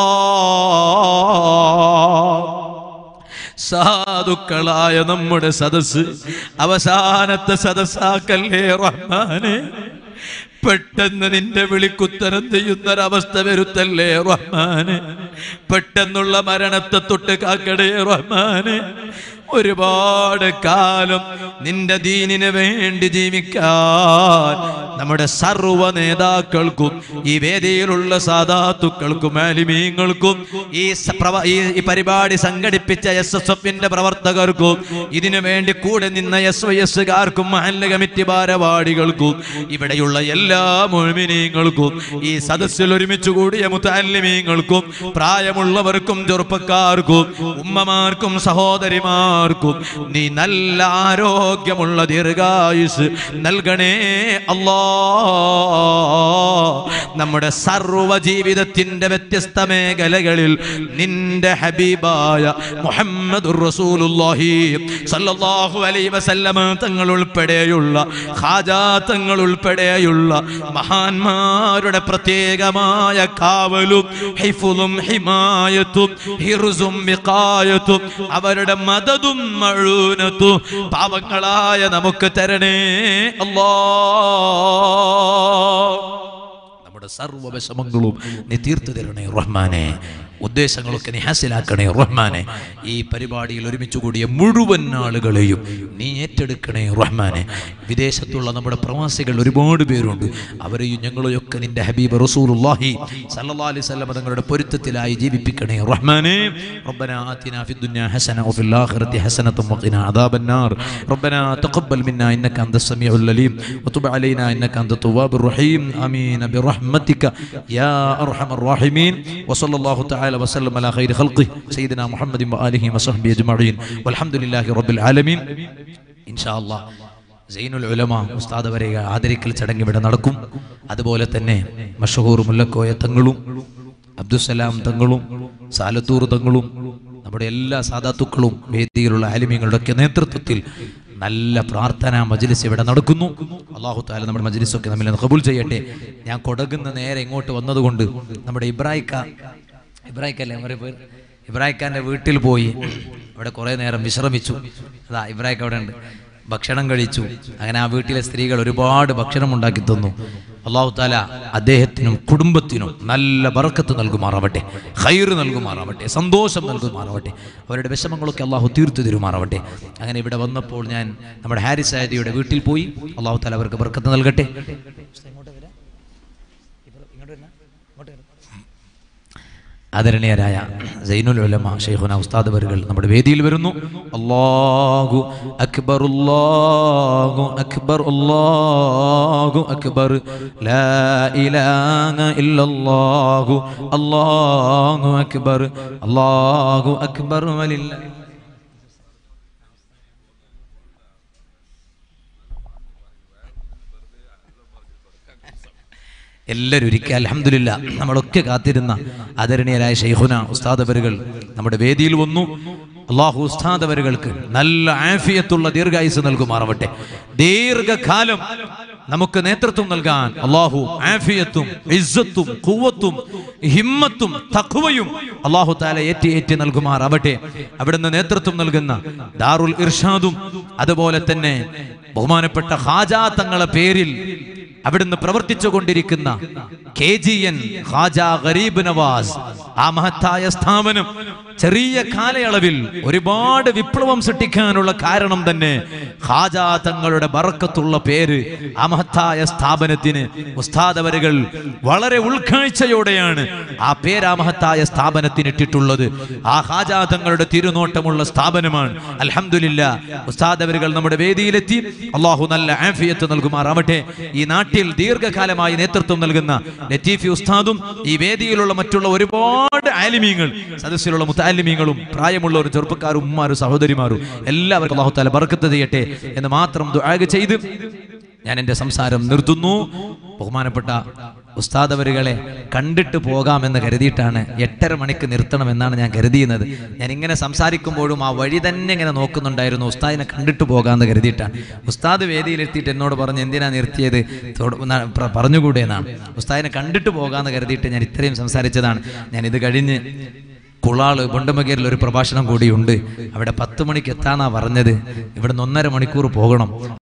സാധുക്കളായ നമ്മുടെ സദസ് അവസാനത്തെ സദസ്സാക്കല്ലേ റഹ്മാനെ പെട്ടെന്ന് നിന്റെ വിളിക്കുത്തരം ചെയ്യുന്നൊരവസ്ഥ വരുത്തല്ലേ റഹ്മാന് പെട്ടെന്നുള്ള മരണത്തെ തൊട്ട് കാക്കടേ റഹ്മാന് ഒരുപാട് കാലം നിന്റെ ദീനിന് വേണ്ടി ജീവിക്കാൻ നമ്മുടെ സർവ നേതാക്കൾക്കും ഈ വേദിയിലുള്ള സാധാത്തുക്കൾക്കും ആലിമീങ്ങൾക്കും ഈ സ- പ്രവ- ഈ ഈ പരിപാടി സംഘടിപ്പിച്ച എസ് എസ് എഫിന്റെ പ്രവർത്തകർക്കും ഇതിനു വേണ്ടി കൂടെ നിന്ന എസ് വൈ എസ്സുകാർക്കും മഹല്ല കമ്മിറ്റി ഭാരവാടികൾക്കും ഇവിടെയുള്ള എല്ലാ മുഴുമിനീങ്ങൾക്കും ഈ സദസ്സിൽ ഒരുമിച്ച് കൂടിയ മുത്താലിമീങ്ങൾക്കും പ്രായമുള്ളവർക്കും ചെറുപ്പക്കാർക്കും ഉമ്മമാർക്കും സഹോദരിമാർക്കും നീ നല്ല ആരോഗ്യമുള്ള ദീർഘായുസ് നൽകണേ അല്ലാ നമ്മുടെ സർവ ജീവിതത്തിന്റെ വ്യത്യസ്ത മേഖലകളിൽ നിന്റെ ഹബീബായ മുഹമ്മദ് റസൂലുള്ളാഹി സല്ലല്ലാഹു അലൈഹി വസല്ലമ തങ്ങൾ ഉൾപ്പെടെയുള്ള ഖാജാ തങ്ങൾ ഉൾപ്പെടെയുള്ള മഹാന്മാരുടെ പ്രത്യേകമായ കാവലും ഹിഫുലും ഹിമായത്തും ഹിറുസും വിഖായത്തും അവരുടെ മദതും മഴൂനത്തും പാവങ്ങളായ നമുക്ക് തരണേ അല്ലാ നമ്മുടെ സർവ്വ വിഷമങ്ങളും നീ തീർത്തു തരണേ റഹ്മാനെ ഉദ്ദേശങ്ങളൊക്കെ നീ ഹാസിലാക്കണേ റഹ്മാനെ ഈ പരിപാടിയിൽ ഒരുമിച്ച് കൂടിയ മുഴുവൻ ആളുകളെയും നീ ഏറ്റെടുക്കണേ റഹ്മാനെ വിദേശത്തുള്ള നമ്മുടെ പ്രവാസികൾ ഒരുപാട് പേരുണ്ട് അവരെയും ഞങ്ങളെയൊക്കെ നിന്റെ ഹബീബ് റസൂലുള്ളാഹി സല്ലല്ലാഹു അലൈഹി വസല്ലം തങ്ങളുടെ പൊരുത്തത്തിലായി ജീവിപ്പിക്കണേ റഹ്മാനെ ربنا آتنا في الدنيا حسنة وفي الآخرة حسنة وقنا عذاب النار ربنا تقبل منا إنك أنت السميع العليم وتب علينا إنك أنت التواب الرحيم آمين برحمتك يا أرحم الراحمين وصلى الله تعالى وسلم على خير خلقه سيدنا محمد وآله وصحبه أجمعين والحمد لله رب العالمين إن شاء الله സൈനുൽ ഉലമ ഉസ്താദ് വരെ ആദരിക്കൽ ചടങ്ങ് ഇവിടെ നടക്കും അതുപോലെ തന്നെ മഷഹൂർ മുല്ലക്കോയ തങ്ങളും അബ്ദുസലാം തങ്ങളും സാലത്തൂർ തങ്ങളും നമ്മുടെ എല്ലാ സാധാത്തുക്കളും വേദിയിലുള്ള ആലിമ്യങ്ങളുടെ ഒക്കെ നേതൃത്വത്തിൽ നല്ല പ്രാർത്ഥനാ മജ്ലിസ് ഇവിടെ നടക്കുന്നു അള്ളാഹു താല നമ്മുടെ മജ്ലിസൊക്കെ നമ്മിൽ നിന്ന് കബൂൽ ചെയ്യട്ടെ ഞാൻ കൊടകുന്ന നേരെ ഇങ്ങോട്ട് വന്നതുകൊണ്ട് നമ്മുടെ ഇബ്രാഹിക്ക ഇബ്രാഹിക്കല്ലേ അവരെ പേര് ഇബ്രാഹിക്കാന്റെ വീട്ടിൽ പോയി അവിടെ കുറേ നേരം വിശ്രമിച്ചു അതാ ഇബ്രാഹിക്ക അവിടെ ഉണ്ട് ഭക്ഷണം കഴിച്ചു അങ്ങനെ ആ വീട്ടിലെ സ്ത്രീകൾ ഒരുപാട് ഭക്ഷണം ഉണ്ടാക്കി തന്നു അള്ളാഹു താല അദ്ദേഹത്തിനും കുടുംബത്തിനും നല്ല ബറക്കത്ത് നൽകുമാറാവട്ടെ ഹൈറ് നൽകുമാറാവട്ടെ സന്തോഷം നൽകുമാറാവട്ടെ അവരുടെ വിഷമങ്ങളൊക്കെ അള്ളാഹു തീർത്തു തരുമാറാവട്ടെ അങ്ങനെ ഇവിടെ വന്നപ്പോൾ ഞാൻ നമ്മുടെ ഹാരിസ് ആദിയുടെ വീട്ടിൽ പോയി അള്ളാഹു താല അവർക്ക് ബർക്കത്ത് നൽകട്ടെ ആദരണീയരായ സൈനുൽ ഉലമ ഷെയ്ഖുന ഉസ്താദ് വറുകൾ നമ്മുടെ വേദിയിൽ വരുന്നു അല്ലാഹു അക്ബർ അല്ലാഹു അക്ബർ അല്ലാഹു അക്ബർ ലാ ഇലാഹ ഇല്ലല്ലാഹു അല്ലാഹു അക്ബർ അല്ലാഹു അക്ബർ വലില്ലാഹി എല്ലാവരും ഒരിക്കൽ അലഹമില്ല നമ്മളൊക്കെ കാത്തിരുന്ന ആദരണീയരായ ഷെയ്ഖുന ഉസ്താദവരുകൾ നമ്മുടെ വേദിയിൽ വന്നു അള്ളാഹു ഉസ്താദവരുകൾക്ക് നല്ല ആഫിയത്തുള്ള ദീർഘായുസ് നൽകുമാറാവട്ടെ ദീർഘകാലം നമുക്ക് നേതൃത്വം നൽകാൻ അള്ളാഹു ആഫിയത്തും ഇസ്സത്തും കുവത്തും ഹിമ്മത്തും തഖ്വയും അള്ളാഹു താല ഏറ്റി ഏറ്റി നൽകുമാറാവട്ടെ അവിടുന്ന് നേതൃത്വം നൽകുന്ന ദാറുൽ ഇർഷാദും അതുപോലെ തന്നെ ബഹുമാനപ്പെട്ട ഹാജാ തങ്ങളെ പേരിൽ അവിടുന്ന് പ്രവർത്തിച്ചു കൊണ്ടിരിക്കുന്ന K G N Khaja Gharib Nawaz ആ മഹത്തായ സ്ഥാപനം ചെറിയ കാലയളവിൽ ഒരുപാട് വിപ്ലവം സൃഷ്ടിക്കാനുള്ള കാരണം തന്നെ ഖാജ തങ്ങളുടെ ബറക്കത്തുള്ള പേര് ആ മഹത്തായ സ്ഥാപനത്തിന് ഉസ്താദവരുകൾ വളരെ ഉൾക്കാഴ്ചയോടെയാണ് ആ പേര് ആ മഹത്തായ സ്ഥാപനത്തിന് ഇട്ടിട്ടുള്ളത് ആ ഖാജ തങ്ങളുടെ തിരുനോട്ടമുള്ള സ്ഥാപനമാണ് അൽഹംദുലില്ല ഉസ്താദവരുകൾ നമ്മുടെ വേദിയിലെത്തി അള്ളാഹു നല്ല ആഫിയത്ത് നൽകുമാറാവട്ടെ ഈ നാട്ടിൽ ദീർഘകാലമായി നേതൃത്വം നൽകുന്ന ലത്തീഫി ഉസ്താദും ഈ വേദിയിലുള്ള മറ്റുള്ള ഒരുപാട് ആലിമീങ്ങൾ സദസ്സിലുള്ള മുത്താലിമീങ്ങളും പ്രായമുള്ളവരും ചെറുപ്പക്കാരും ഉമ്മാരും സഹോദരിമാരും എല്ലാവർക്കും അള്ളാഹു താല ബർക്കത്ത് ചെയ്യട്ടെ എന്ന് മാത്രം ദുആ ചെയ്ത് ഞാൻ എൻ്റെ സംസാരം നിർത്തുന്നു ബഹുമാനപ്പെട്ട ഉസ്താദവരുകളെ കണ്ടിട്ട് പോകാമെന്ന് കരുതിയിട്ടാണ് എട്ടര മണിക്ക് നിർത്തണമെന്നാണ് ഞാൻ കരുതിയുന്നത് ഞാൻ ഇങ്ങനെ സംസാരിക്കുമ്പോഴും ആ വഴി തന്നെ ഇങ്ങനെ നോക്കുന്നുണ്ടായിരുന്നു ഉസ്താദിനെ കണ്ടിട്ട് പോകാമെന്ന് കരുതിയിട്ടാണ് ഉസ്താദ് വേദിയിലെത്തിയിട്ട് എന്നോട് പറഞ്ഞ് എന്തിനാ നിർത്തിയത് തൊട- ന- പ്ര- പറഞ്ഞുകൂടെ എന്നാണ് ഉസ്താദിനെ കണ്ടിട്ട് പോകാമെന്ന് കരുതിയിട്ട് ഞാൻ ഇത്രയും സംസാരിച്ചതാണ് ഞാൻ ഇത് കഴിഞ്ഞ് കുളാള് ബൊണ്ടമകേരിൽ ഒരു പ്രഭാഷണം കൂടിയുണ്ട് അവിടെ പത്ത് മണിക്ക് എത്താന്നാ പറഞ്ഞത് ഇവിടുന്ന് ഒന്നര മണിക്കൂർ പോകണം